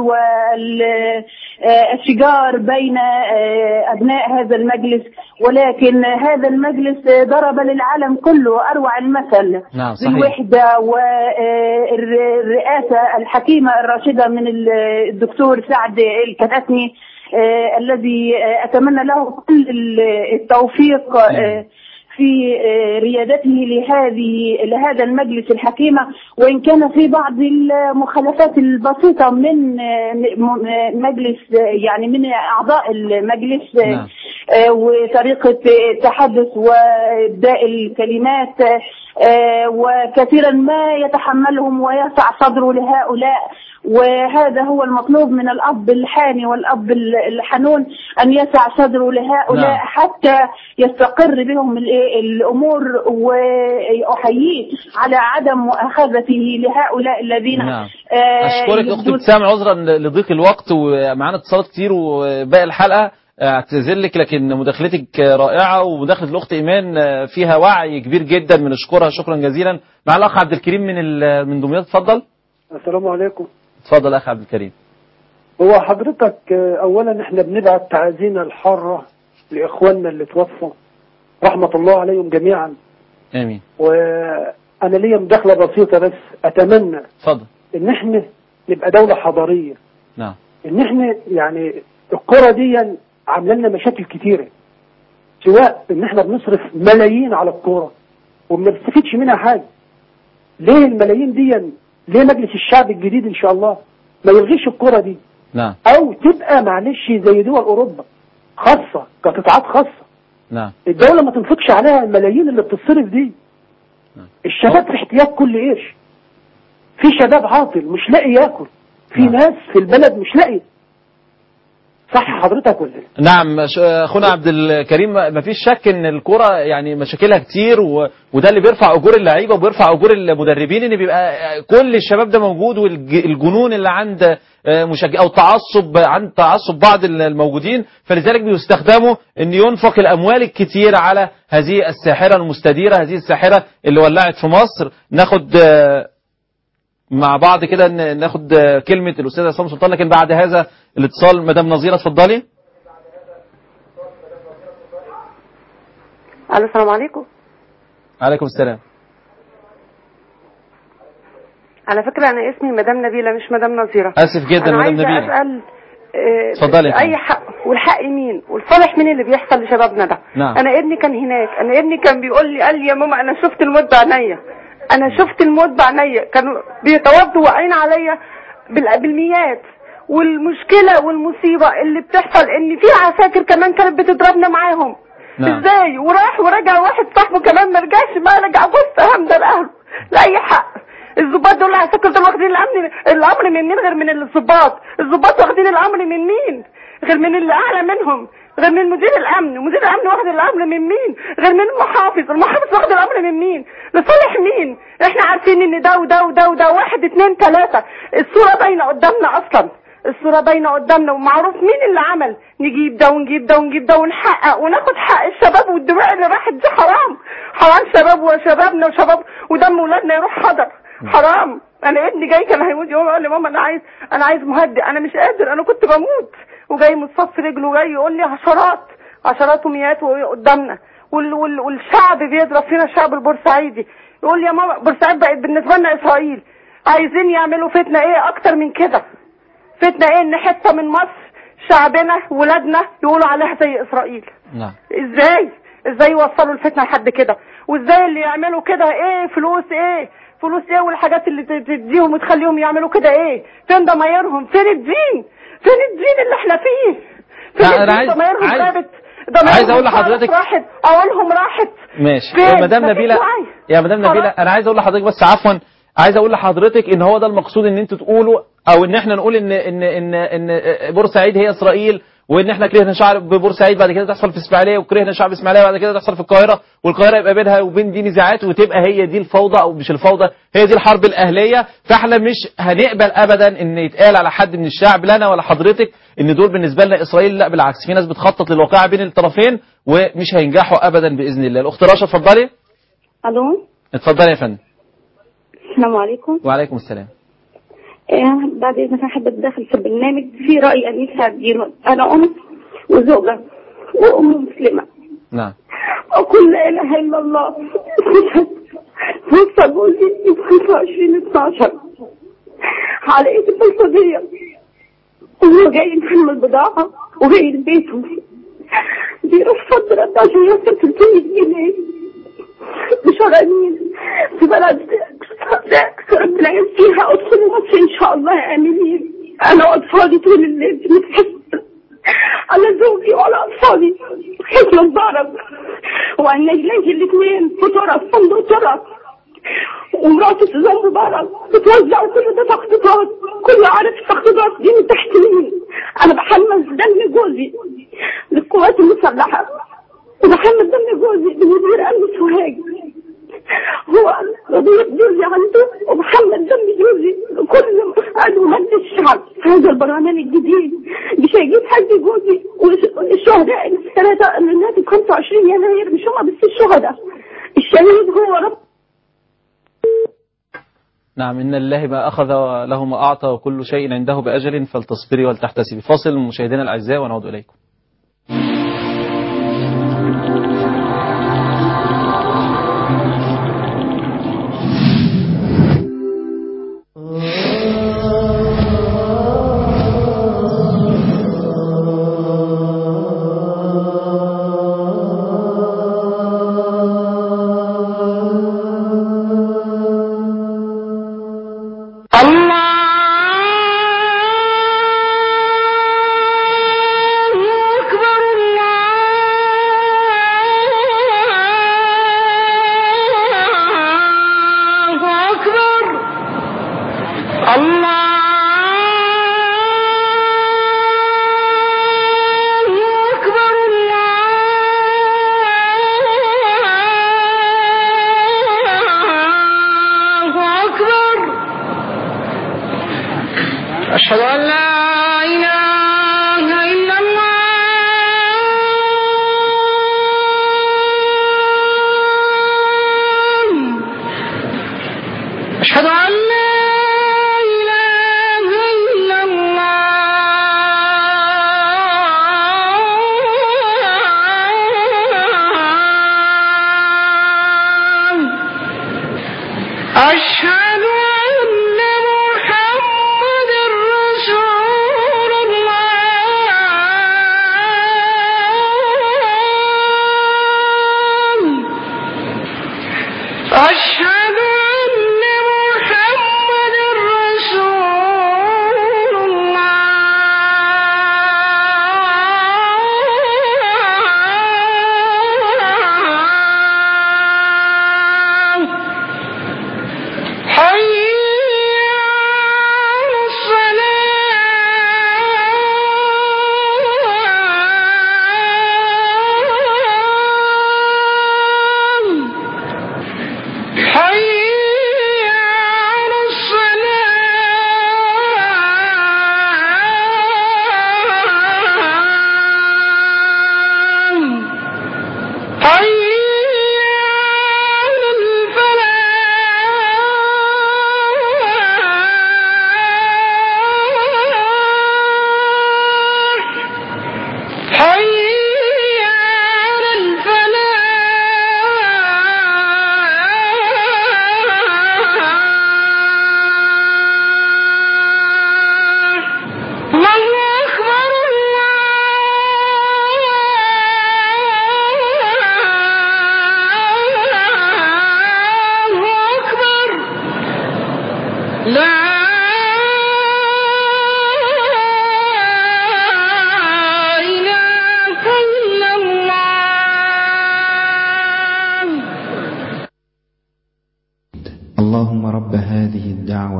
والشجار بين آه، أبناء هذا المجلس ولكن هذا المجلس ضرب للعالم كله أروع المثل نعم صحيح بالوحدة والرئاسة الحكيمة الراشدة من الدكتور سعد الكتاتني آه، الذي آه، أتمنى له كل ال- التوفيق آه، في آه، ريادته لهذه لهذا المجلس الحكيمة وإن كان في بعض المخالفات البسيطة من آه، م- آه، مجلس آه، يعني من أعضاء المجلس آه، نعم. آه، وطريقة التحدث وإبداء الكلمات آه، وكثيرا ما يتحملهم ويسع صدره لهؤلاء وهذا هو المطلوب من الأب الحاني والأب الحنون أن يسع صدره لهؤلاء نعم. حتى يستقر بهم الإيه الأمور وأحييه على عدم مؤاخذته لهؤلاء الذين نعم. آه، اشكرك اخت يبدون- ابتسام عذرا لضيق الوقت ومعانا اتصالات كتير وباقي الحلقه اعتذر لك لكن مداخلتك رائعه ومداخله الاخت ايمان فيها وعي كبير جدا بنشكرها شكرا جزيلا مع الاخ عبد الكريم من ال- من دمياط اتفضل السلام عليكم اتفضل اخ عبد الكريم هو حضرتك آه، اولا احنا بنبعت تعازينا الحاره لاخواننا اللي توفوا رحمه الله عليهم جميعا امين وانا ليا مداخله بسيطه بس اتمنى اتفضل ان احنا نبقى دوله حضاريه نعم ان احنا يعني الكره دي عامله لنا مشاكل كتيره سواء ان احنا بنصرف ملايين على الكوره وما بنستفيدش منها حاجه ليه الملايين دي ليه مجلس الشعب الجديد ان شاء الله ما يلغيش الكره دي نعم او تبقى معلش زي دول اوروبا خاصه كقطاعات خاصه نعم الدوله ما تنفقش عليها الملايين اللي بتتصرف دي الشباب في احتياج كل قرش في شباب عاطل مش لاقي ياكل في ناس في البلد مش لاقي صح حضرتك ولا إيه؟ نعم ش- اخونا عبد الكريم ما فيش شك ان الكرة يعني مشاكلها كتير و... وده اللي بيرفع اجور اللعيبه وبيرفع اجور المدربين ان بيبقى كل الشباب ده موجود والجنون اللي عند آه، مشجع او تعصب عند تعصب بعض الموجودين فلذلك بيستخدموا ان ينفق الاموال الكتير على هذه الساحره المستديره هذه الساحره اللي ولعت في مصر ناخد آه، مع بعض كده ن- ناخد آه، كلمه الاستاذ عصام سلطان لكن بعد هذا الاتصال مدام نظيره اتفضلي الو السلام عليكم عليكم السلام على فكرة أنا اسمي مدام نبيلة مش مدام نظيرة اسف جدا أنا مدام عايزة نبيله أسأل آه، اتفضلي يا أي حق والحق مين والصالح مين اللي بيحصل لشبابنا ده نعم. أنا ابني كان هناك أنا ابني كان بيقول لي قال لي يا ماما أنا شفت الموت بعينيا أنا شفت الموت بعينيا كانوا بيتوضوا واقعين عليا بال- بالميات والمشكلة والمصيبة اللي بتحصل إن في عساكر كمان كانت بتضربنا معاهم نعم. ازاي وراح ورجع واحد صاحبه كمان ما رجعش ما رجع بص همدة لاهله لاي حق الضباط دول العساكر دول واخدين الامن الامر من مين غير من الضباط الضباط واخدين الامر من مين غير من اللي اعلى منهم غير من مدير الامن ومدير الامن واخد الامر من مين غير من المحافظ المحافظ واخد الامر من مين لصالح مين احنا عارفين ان ده وده وده وده واحد اتنين تلاتة الصورة باينة قدامنا اصلا الصورة باينة قدامنا ومعروف مين اللي عمل نجيب ده ونجيب ده ونجيب ده ونحقق وناخد حق الشباب والدماء اللي راحت دي حرام حرام شباب وشبابنا وشباب ودم ولادنا يروح حضر حرام انا ابني جاي كان هيموت يوم يقول لي ماما انا عايز انا عايز مهدئ انا مش قادر انا كنت بموت وجاي متصف رجله جاي يقول لي عشرات عشرات ومئات قدامنا وال وال والشعب بيضرب فينا الشعب البورسعيدي يقول لي يا ماما بورسعيد بقت بالنسبه لنا اسرائيل عايزين يعملوا فتنه ايه اكتر من كده فتنه ايه ان حته من مصر شعبنا ولادنا يقولوا عليها زي اسرائيل نعم ازاي ازاي يوصلوا الفتنه لحد كده وازاي اللي يعملوا كده ايه فلوس ايه فلوس ايه والحاجات اللي ت- تديهم وتخليهم يعملوا كده ايه فين ضمايرهم فين الدين فين الدين اللي احنا فيه فين لا، أنا الدين؟ عايز- ضمايرهم عايز- غابت ضمايرهم عايز أقول خلاص لحضرتك- راحت اقولهم راحت ماشي فين؟ يا مدام مفيش نبيله وعي. يا مدام خلاص. نبيله انا عايز اقول لحضرتك بس عفوا عايز اقول لحضرتك ان هو ده المقصود ان انتوا تقولوا او ان احنا نقول ان ان ان ان بورسعيد هي اسرائيل وان احنا كرهنا شعب بورسعيد بعد كده تحصل في اسماعيليه وكرهنا شعب اسماعيليه بعد كده تحصل في القاهره والقاهره يبقى بينها وبين دي نزاعات وتبقى هي دي الفوضى او مش الفوضى هي دي الحرب الاهليه فاحنا مش هنقبل ابدا ان يتقال على حد من الشعب لا انا ولا حضرتك ان دول بالنسبه لنا اسرائيل لا بالعكس في ناس بتخطط للواقعه بين الطرفين ومش هينجحوا ابدا باذن الله الاخت رشا اتفضلي الو اتفضلي يا فندم السلام عليكم وعليكم السلام آه، بعد اذنك انا حابه اتدخل في البرنامج في راي انيسه اديله انا ام وزوجه وام مسلمه نعم اقول لا اله الا الله توفى جوزي في 25 12 على ايد البلطجيه وهو جاي محمل بضاعه وجاي لبيته بيرفض رد عشان يوصل 300 جنيه بشهرين في بلد ربنا ينسيها ادخل مصر ان شاء الله امنين انا واطفالي طول الليل بنتحس على زوجي وعلى اطفالي حزن مبارك وعن رجليه الاثنين في طرف فندق طرف ومراته سوزان مبارك بتوزع كل ده تخطيطات كله عارف التخطيطات دي من تحت مين انا بحمل دم جوزي للقوات المسلحه وبحمل دم جوزي بمدير امن سوهاج هو قضية جوزي عنده ومحمد دم جوزي كل عدو مجلس الشعب هذا البرلمان الجديد مش هيجيب حد جوزي والشهداء الثلاثة اللي ماتوا 25 يناير مش هم بس الشهداء الشهيد هو رب نعم إن الله ما أخذ له ما أعطى وكل شيء عنده بأجل فلتصبري ولتحتسبي فاصل مشاهدينا الأعزاء ونعود إليكم الله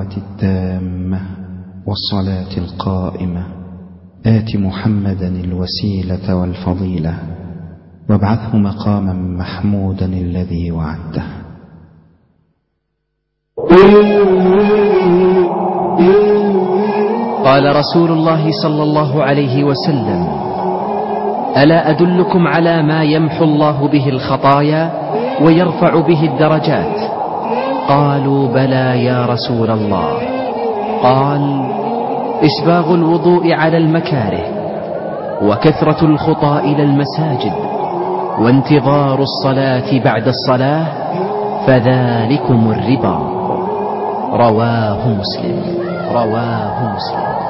الدعوة التامة والصلاة القائمة آت محمدا الوسيلة والفضيلة وابعثه مقاما محمودا الذي وعدته قال رسول الله صلى الله عليه وسلم ألا أدلكم على ما يمحو الله به الخطايا ويرفع به الدرجات قالوا بلى يا رسول الله قال إسباغ الوضوء على المكاره وكثرة الخطى إلى المساجد وانتظار الصلاة بعد الصلاة فذلكم الربا رواه مسلم رواه مسلم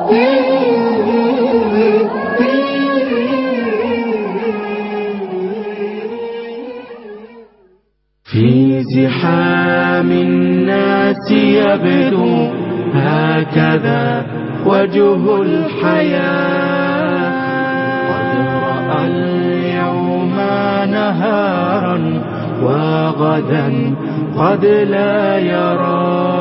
في زحام الناس يبدو هكذا وجه الحياة قد رأى اليوم نهارا وغدا قد لا يرى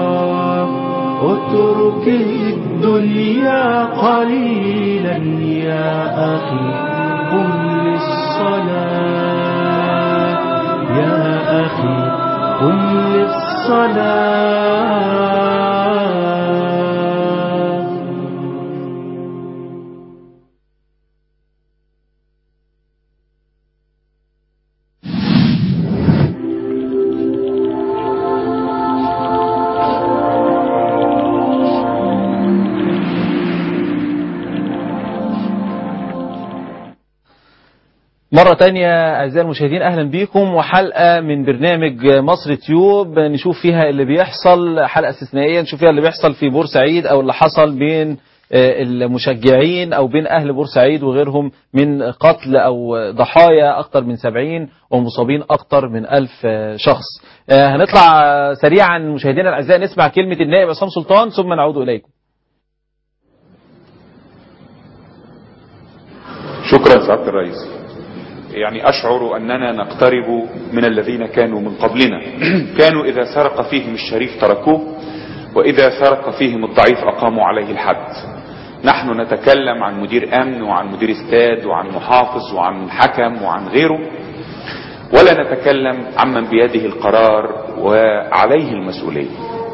اترك الدنيا قليلا يا أخي قم للصلاة يا أخي قم للصلاة مرة تانية أعزائي المشاهدين أهلا بيكم وحلقة من برنامج مصر تيوب نشوف فيها اللي بيحصل حلقة استثنائية نشوف فيها اللي بيحصل في بورسعيد أو اللي حصل بين المشجعين أو بين أهل بورسعيد وغيرهم من قتل أو ضحايا أكثر من سبعين ومصابين أكثر من ألف شخص هنطلع سريعا مشاهدينا الأعزاء نسمع كلمة النائب عصام سلطان ثم نعود إليكم شكرا سعادة الرئيس يعني أشعر أننا نقترب من الذين كانوا من قبلنا كانوا إذا سرق فيهم الشريف تركوه وإذا سرق فيهم الضعيف أقاموا عليه الحد نحن نتكلم عن مدير أمن وعن مدير استاد وعن محافظ وعن حكم وعن غيره ولا نتكلم عمن بيده القرار وعليه المسؤولية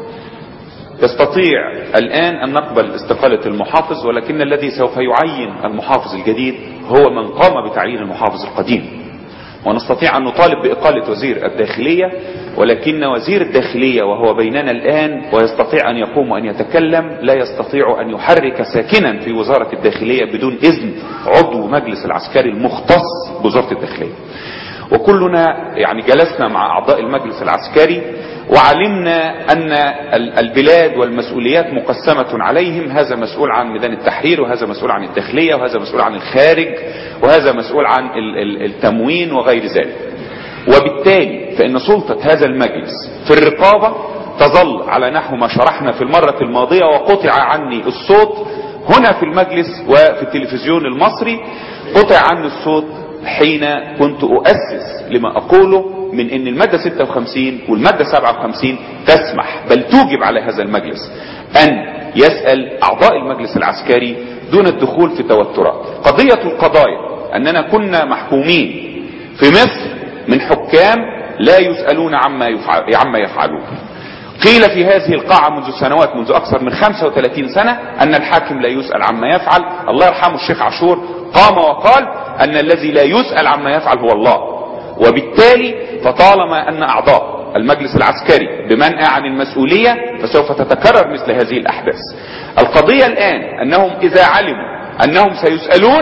يستطيع الآن أن نقبل استقالة المحافظ ولكن الذي سوف يعين المحافظ الجديد هو من قام بتعيين المحافظ القديم ونستطيع أن نطالب بإقالة وزير الداخلية ولكن وزير الداخلية وهو بيننا الآن ويستطيع أن يقوم وأن يتكلم لا يستطيع أن يحرك ساكنا في وزارة الداخلية بدون إذن عضو مجلس العسكري المختص بوزارة الداخلية وكلنا يعني جلسنا مع أعضاء المجلس العسكري وعلمنا أن البلاد والمسؤوليات مقسمة عليهم هذا مسؤول عن ميدان التحرير وهذا مسؤول عن الداخلية وهذا مسؤول عن الخارج وهذا مسؤول عن التموين وغير ذلك وبالتالي فإن سلطة هذا المجلس في الرقابة تظل على نحو ما شرحنا في المرة الماضية وقطع عني الصوت هنا في المجلس وفي التلفزيون المصري قطع عني الصوت حين كنت أؤسس لما أقوله من أن المادة 56 والمادة 57 تسمح بل توجب على هذا المجلس أن يسأل أعضاء المجلس العسكري دون الدخول في توترات قضية القضايا أننا كنا محكومين في مصر من حكام لا يسألون عما, يفعل عما يفعلون قيل في هذه القاعة منذ سنوات منذ أكثر من 35 سنة أن الحاكم لا يسأل عما يفعل الله يرحمه الشيخ عاشور قام وقال أن الذي لا يسأل عما يفعل هو الله وبالتالي فطالما أن أعضاء المجلس العسكري بمنع عن المسؤولية فسوف تتكرر مثل هذه الأحداث القضية الآن أنهم إذا علموا أنهم سيسألون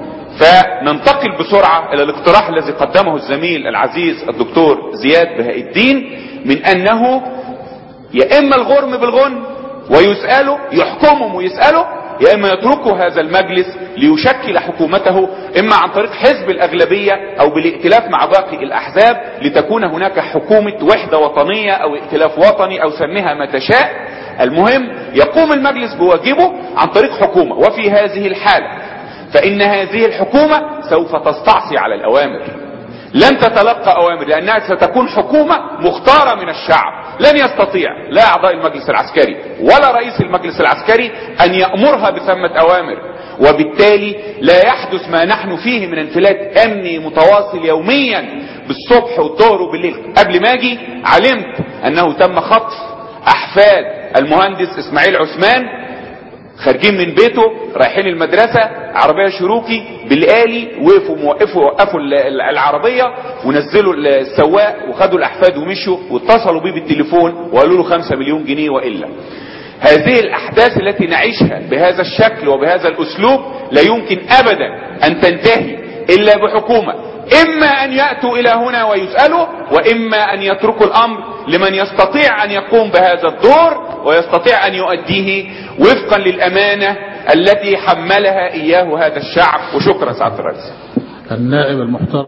فننتقل بسرعة إلى الاقتراح الذي قدمه الزميل العزيز الدكتور زياد بهاء الدين من أنه يا إما الغرم بالغن ويسألوا يحكمهم ويسألوا يا إما يتركوا هذا المجلس ليشكل حكومته إما عن طريق حزب الأغلبية أو بالائتلاف مع باقي الأحزاب لتكون هناك حكومة وحدة وطنية أو ائتلاف وطني أو سميها ما تشاء المهم يقوم المجلس بواجبه عن طريق حكومة وفي هذه الحالة فإن هذه الحكومة سوف تستعصي على الأوامر لن تتلقى أوامر لأنها ستكون حكومة مختارة من الشعب لن يستطيع لا اعضاء المجلس العسكري ولا رئيس المجلس العسكري ان يامرها بثمه اوامر وبالتالي لا يحدث ما نحن فيه من انفلات امني متواصل يوميا بالصبح والظهر وبالليل قبل ما اجي علمت انه تم خطف احفاد المهندس اسماعيل عثمان خارجين من بيته رايحين المدرسة عربية شروكي بالآلي وقفوا موقفوا وقفوا ال- ال- العربية ونزلوا ال- السواق وخدوا الأحفاد ومشوا واتصلوا بيه بالتليفون وقالوا له خمسة مليون جنيه وإلا هذه الأحداث التي نعيشها بهذا الشكل وبهذا الأسلوب لا يمكن أبدا أن تنتهي إلا بحكومة إما أن يأتوا إلى هنا ويسألوا وإما أن يتركوا الأمر لمن يستطيع أن يقوم بهذا الدور ويستطيع أن يؤديه وفقا للأمانة التي حملها إياه هذا الشعب وشكرا سعادة الرئيس النائب المحترم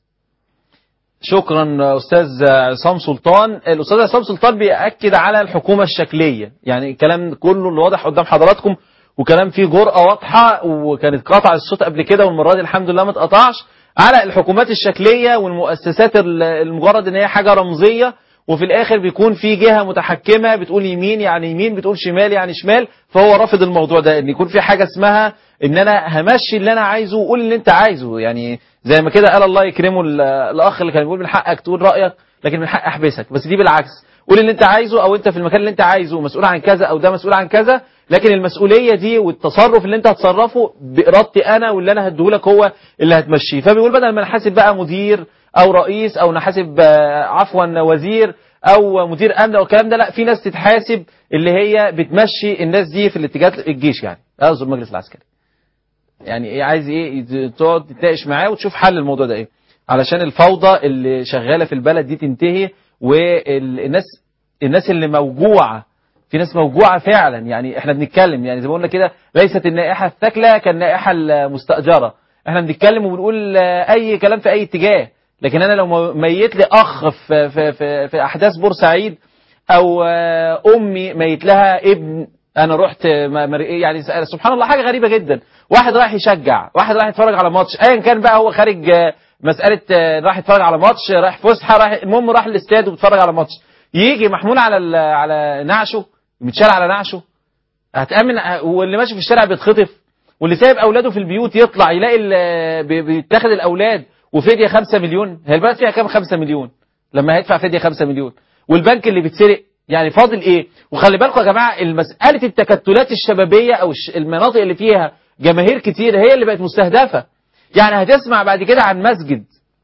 شكرا استاذ عصام سلطان الاستاذ عصام سلطان بيأكد على الحكومة الشكلية يعني الكلام كله اللي واضح قدام حضراتكم وكلام فيه جرأة واضحة وكانت قطع الصوت قبل كده والمرة دي الحمد لله ما اتقطعش على الحكومات الشكلية والمؤسسات ال- المجرد ان هي حاجة رمزية وفي الاخر بيكون في جهة متحكمة بتقول يمين يعني يمين بتقول شمال يعني شمال فهو رافض الموضوع ده ان يكون في حاجة اسمها ان انا همشي اللي انا عايزه وقول اللي انت عايزه يعني زي ما كده قال الله يكرمه ال- الاخ اللي كان بيقول من حقك تقول رايك لكن من حق احبسك بس دي بالعكس قول اللي انت عايزه او انت في المكان اللي انت عايزه مسؤول عن كذا او ده مسؤول عن كذا لكن المسؤوليه دي والتصرف اللي انت هتصرفه بارادتي انا واللي انا هديهولك هو اللي هتمشيه فبيقول بدل ما نحاسب بقى مدير او رئيس او نحاسب آه، عفوا وزير او مدير امن او الكلام ده لا في ناس تتحاسب اللي هي بتمشي الناس دي في الاتجاه الجيش يعني اقصد المجلس العسكري يعني ايه عايز ايه يت- تقعد تتناقش معاه وتشوف حل الموضوع ده ايه علشان الفوضى اللي شغاله في البلد دي تنتهي والناس الناس اللي موجوعه في ناس موجوعه فعلا يعني احنا بنتكلم يعني زي ما قلنا كده ليست النائحه الثكلى كالنائحه المستاجره احنا بنتكلم وبنقول آه، اي كلام في اي اتجاه لكن انا لو م- ميت لي اخ في في في, في احداث بورسعيد او آه، امي ميت لها ابن انا رحت م- مر- يعني س- سبحان الله حاجه غريبه جدا واحد رايح يشجع واحد رايح يتفرج على ماتش ايا كان بقى هو خارج آه، مساله آه، رايح يتفرج على ماتش رايح فسحه رايح المهم راح الاستاد وبيتفرج على ماتش يجي محمول على ال- على نعشه متشال على نعشه هتامن واللي ماشي في الشارع بيتخطف واللي سايب اولاده في البيوت يطلع يلاقي ال- بي- بيتاخد الاولاد وفديه 5 مليون هي البلد فيها كام 5 مليون لما هيدفع فديه 5 مليون والبنك اللي بيتسرق يعني فاضل ايه وخلي بالكم يا جماعه المساله التكتلات الشبابيه او الش- المناطق اللي فيها جماهير كتير هي اللي بقت مستهدفه يعني هتسمع بعد كده عن مسجد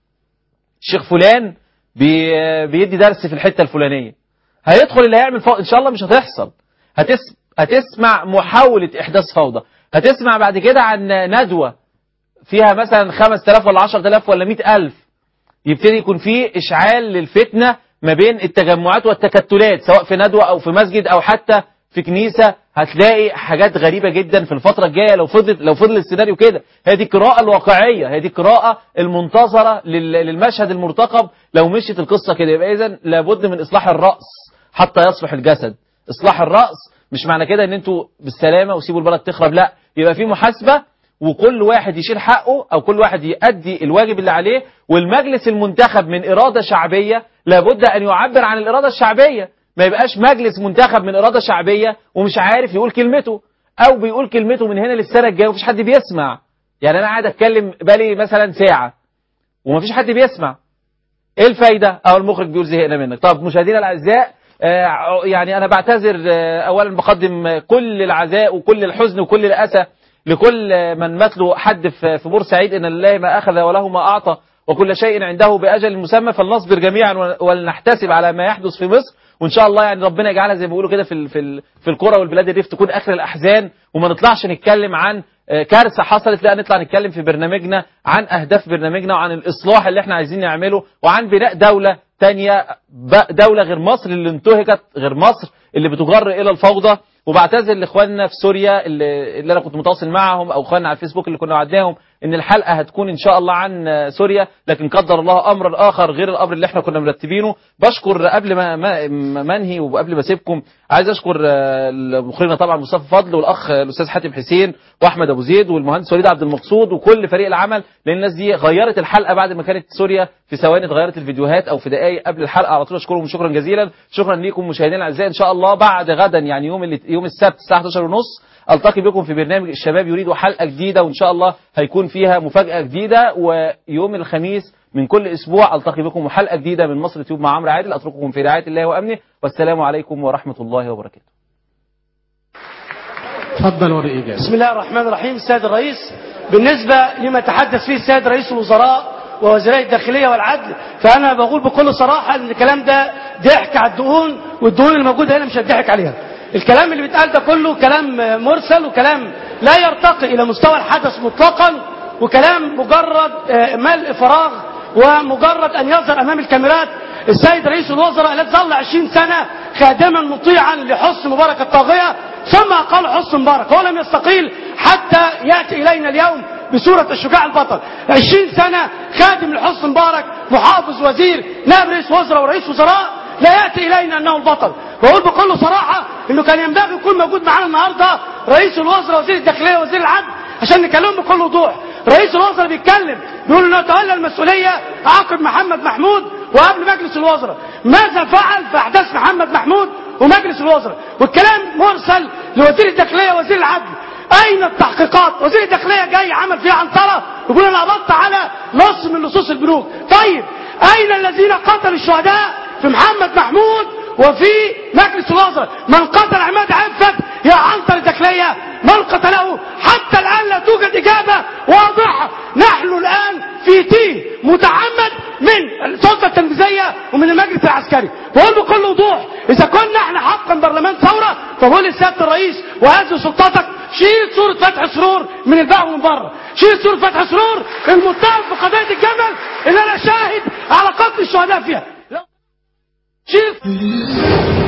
الشيخ فلان بي بيدي درس في الحته الفلانيه هيدخل اللي هيعمل فوضى ان شاء الله مش هتحصل هتس... هتسمع محاوله احداث فوضى هتسمع بعد كده عن ندوه فيها مثلا 5000 ولا 10000 ولا 100000 يبتدي يكون في اشعال للفتنه ما بين التجمعات والتكتلات سواء في ندوه او في مسجد او حتى في كنيسه هتلاقي حاجات غريبه جدا في الفتره الجايه لو فضل لو فضل السيناريو كده هي دي القراءه الواقعيه هي دي القراءه المنتظره لل- للمشهد المرتقب لو مشيت القصه كده يبقى اذا لابد من اصلاح الراس حتى يصلح الجسد اصلاح الراس مش معنى كده ان انتوا بالسلامه وسيبوا البلد تخرب لا يبقى في محاسبه وكل واحد يشيل حقه او كل واحد يؤدي الواجب اللي عليه والمجلس المنتخب من اراده شعبيه لابد ان يعبر عن الاراده الشعبيه ما يبقاش مجلس منتخب من اراده شعبيه ومش عارف يقول كلمته او بيقول كلمته من هنا للسنه الجايه ومفيش حد بيسمع يعني انا قاعد اتكلم بالي مثلا ساعه ومفيش حد بيسمع ايه الفايده او المخرج بيقول زهقنا منك طب مشاهدينا الاعزاء آه، يعني انا بعتذر آه، اولا بقدم آه، كل العزاء وكل الحزن وكل الاسى لكل آه، من مات له حد في في بورسعيد ان لله ما اخذ وله ما اعطى وكل شيء عنده باجل مسمى فلنصبر جميعا ول- ولنحتسب على ما يحدث في مصر وان شاء الله يعني ربنا يجعلها زي ما بيقولوا كده في ال- في ال- في القرى والبلاد الريف تكون اخر الاحزان وما نطلعش نتكلم عن آه، كارثه حصلت لا نطلع نتكلم في برنامجنا عن اهداف برنامجنا وعن الاصلاح اللي احنا عايزين نعمله وعن بناء دوله تانية ب- دولة غير مصر اللي انتهكت غير مصر اللي بتجر الى الفوضى وبعتذر لاخواننا في سوريا اللي, اللي انا كنت متواصل معهم او اخواننا على الفيسبوك اللي كنا وعدناهم ان الحلقه هتكون ان شاء الله عن آه، سوريا لكن قدر الله امرا اخر غير الامر اللي احنا كنا مرتبينه بشكر قبل ما ما ما منهي وقبل ما اسيبكم عايز اشكر آه، مخرجنا طبعا مصطفى فضل والاخ آه، الاستاذ حاتم حسين واحمد ابو زيد والمهندس وليد عبد المقصود وكل فريق العمل لان الناس دي غيرت الحلقه بعد ما كانت سوريا في ثواني اتغيرت الفيديوهات او في دقائق قبل الحلقه على طول اشكرهم شكرا جزيلا شكرا ليكم مشاهدينا الاعزاء ان شاء الله بعد غدا يعني يوم اللي يوم السبت الساعه 11 ونص التقي بكم في برنامج الشباب يريد حلقه جديده وان شاء الله هيكون فيها مفاجاه جديده ويوم الخميس من كل اسبوع التقي بكم حلقه جديده من مصر تيوب مع عمرو عادل اترككم في رعايه الله وامنه والسلام عليكم ورحمه الله وبركاته تفضل ورقي إجابة بسم الله الرحمن الرحيم السيد الرئيس بالنسبة لما تحدث فيه السيد رئيس الوزراء ووزيري الداخلية والعدل فأنا بقول بكل صراحة أن الكلام ده ضحك على الدهون والدهون الموجودة هنا مش هتضحك عليها الكلام اللي بيتقال ده كله كلام مرسل وكلام لا يرتقي إلى مستوى الحدث مطلقا وكلام مجرد آه، ملء فراغ ومجرد أن يظهر أمام الكاميرات السيد رئيس الوزراء الذي ظل 20 سنة خادما مطيعا لحسن مبارك الطاغية ثم قال حسن مبارك هو لم يستقيل حتى يأتي إلينا اليوم بصورة الشجاع البطل 20 سنة خادم لحسن مبارك محافظ وزير نائب رئيس وزراء ورئيس وزراء لا يأتي إلينا أنه البطل وأقول بكل صراحة أنه كان ينبغي يكون موجود معانا النهاردة رئيس الوزراء وزير الداخلية وزير العدل عشان نكلمه بكل وضوح رئيس الوزراء بيتكلم بيقول انه تولى المسؤوليه عقب محمد محمود وقبل مجلس الوزراء ماذا فعل في احداث محمد محمود ومجلس الوزراء والكلام مرسل لوزير الداخليه وزير العدل اين التحقيقات وزير الداخليه جاي عمل فيها عنتره يقول انا قبضت على نص من لصوص البنوك طيب اين الذين قتلوا الشهداء في محمد محمود وفي مجلس الوزراء من قتل عماد عفت يا عنتر الداخليه من قتله حتى الان لا توجد اجابه واضحه نحن الان في تيه متعمد من السلطه التنفيذيه ومن المجلس العسكري بقول بكل وضوح اذا كنا احنا حقا برلمان ثوره فبقول لسياده الرئيس وهذه سلطتك شيل صوره فتح سرور من الباب ومن بره شيل صوره فتح سرور المتهم في قضيه الجمل اللي انا شاهد على قتل الشهداء فيها شيل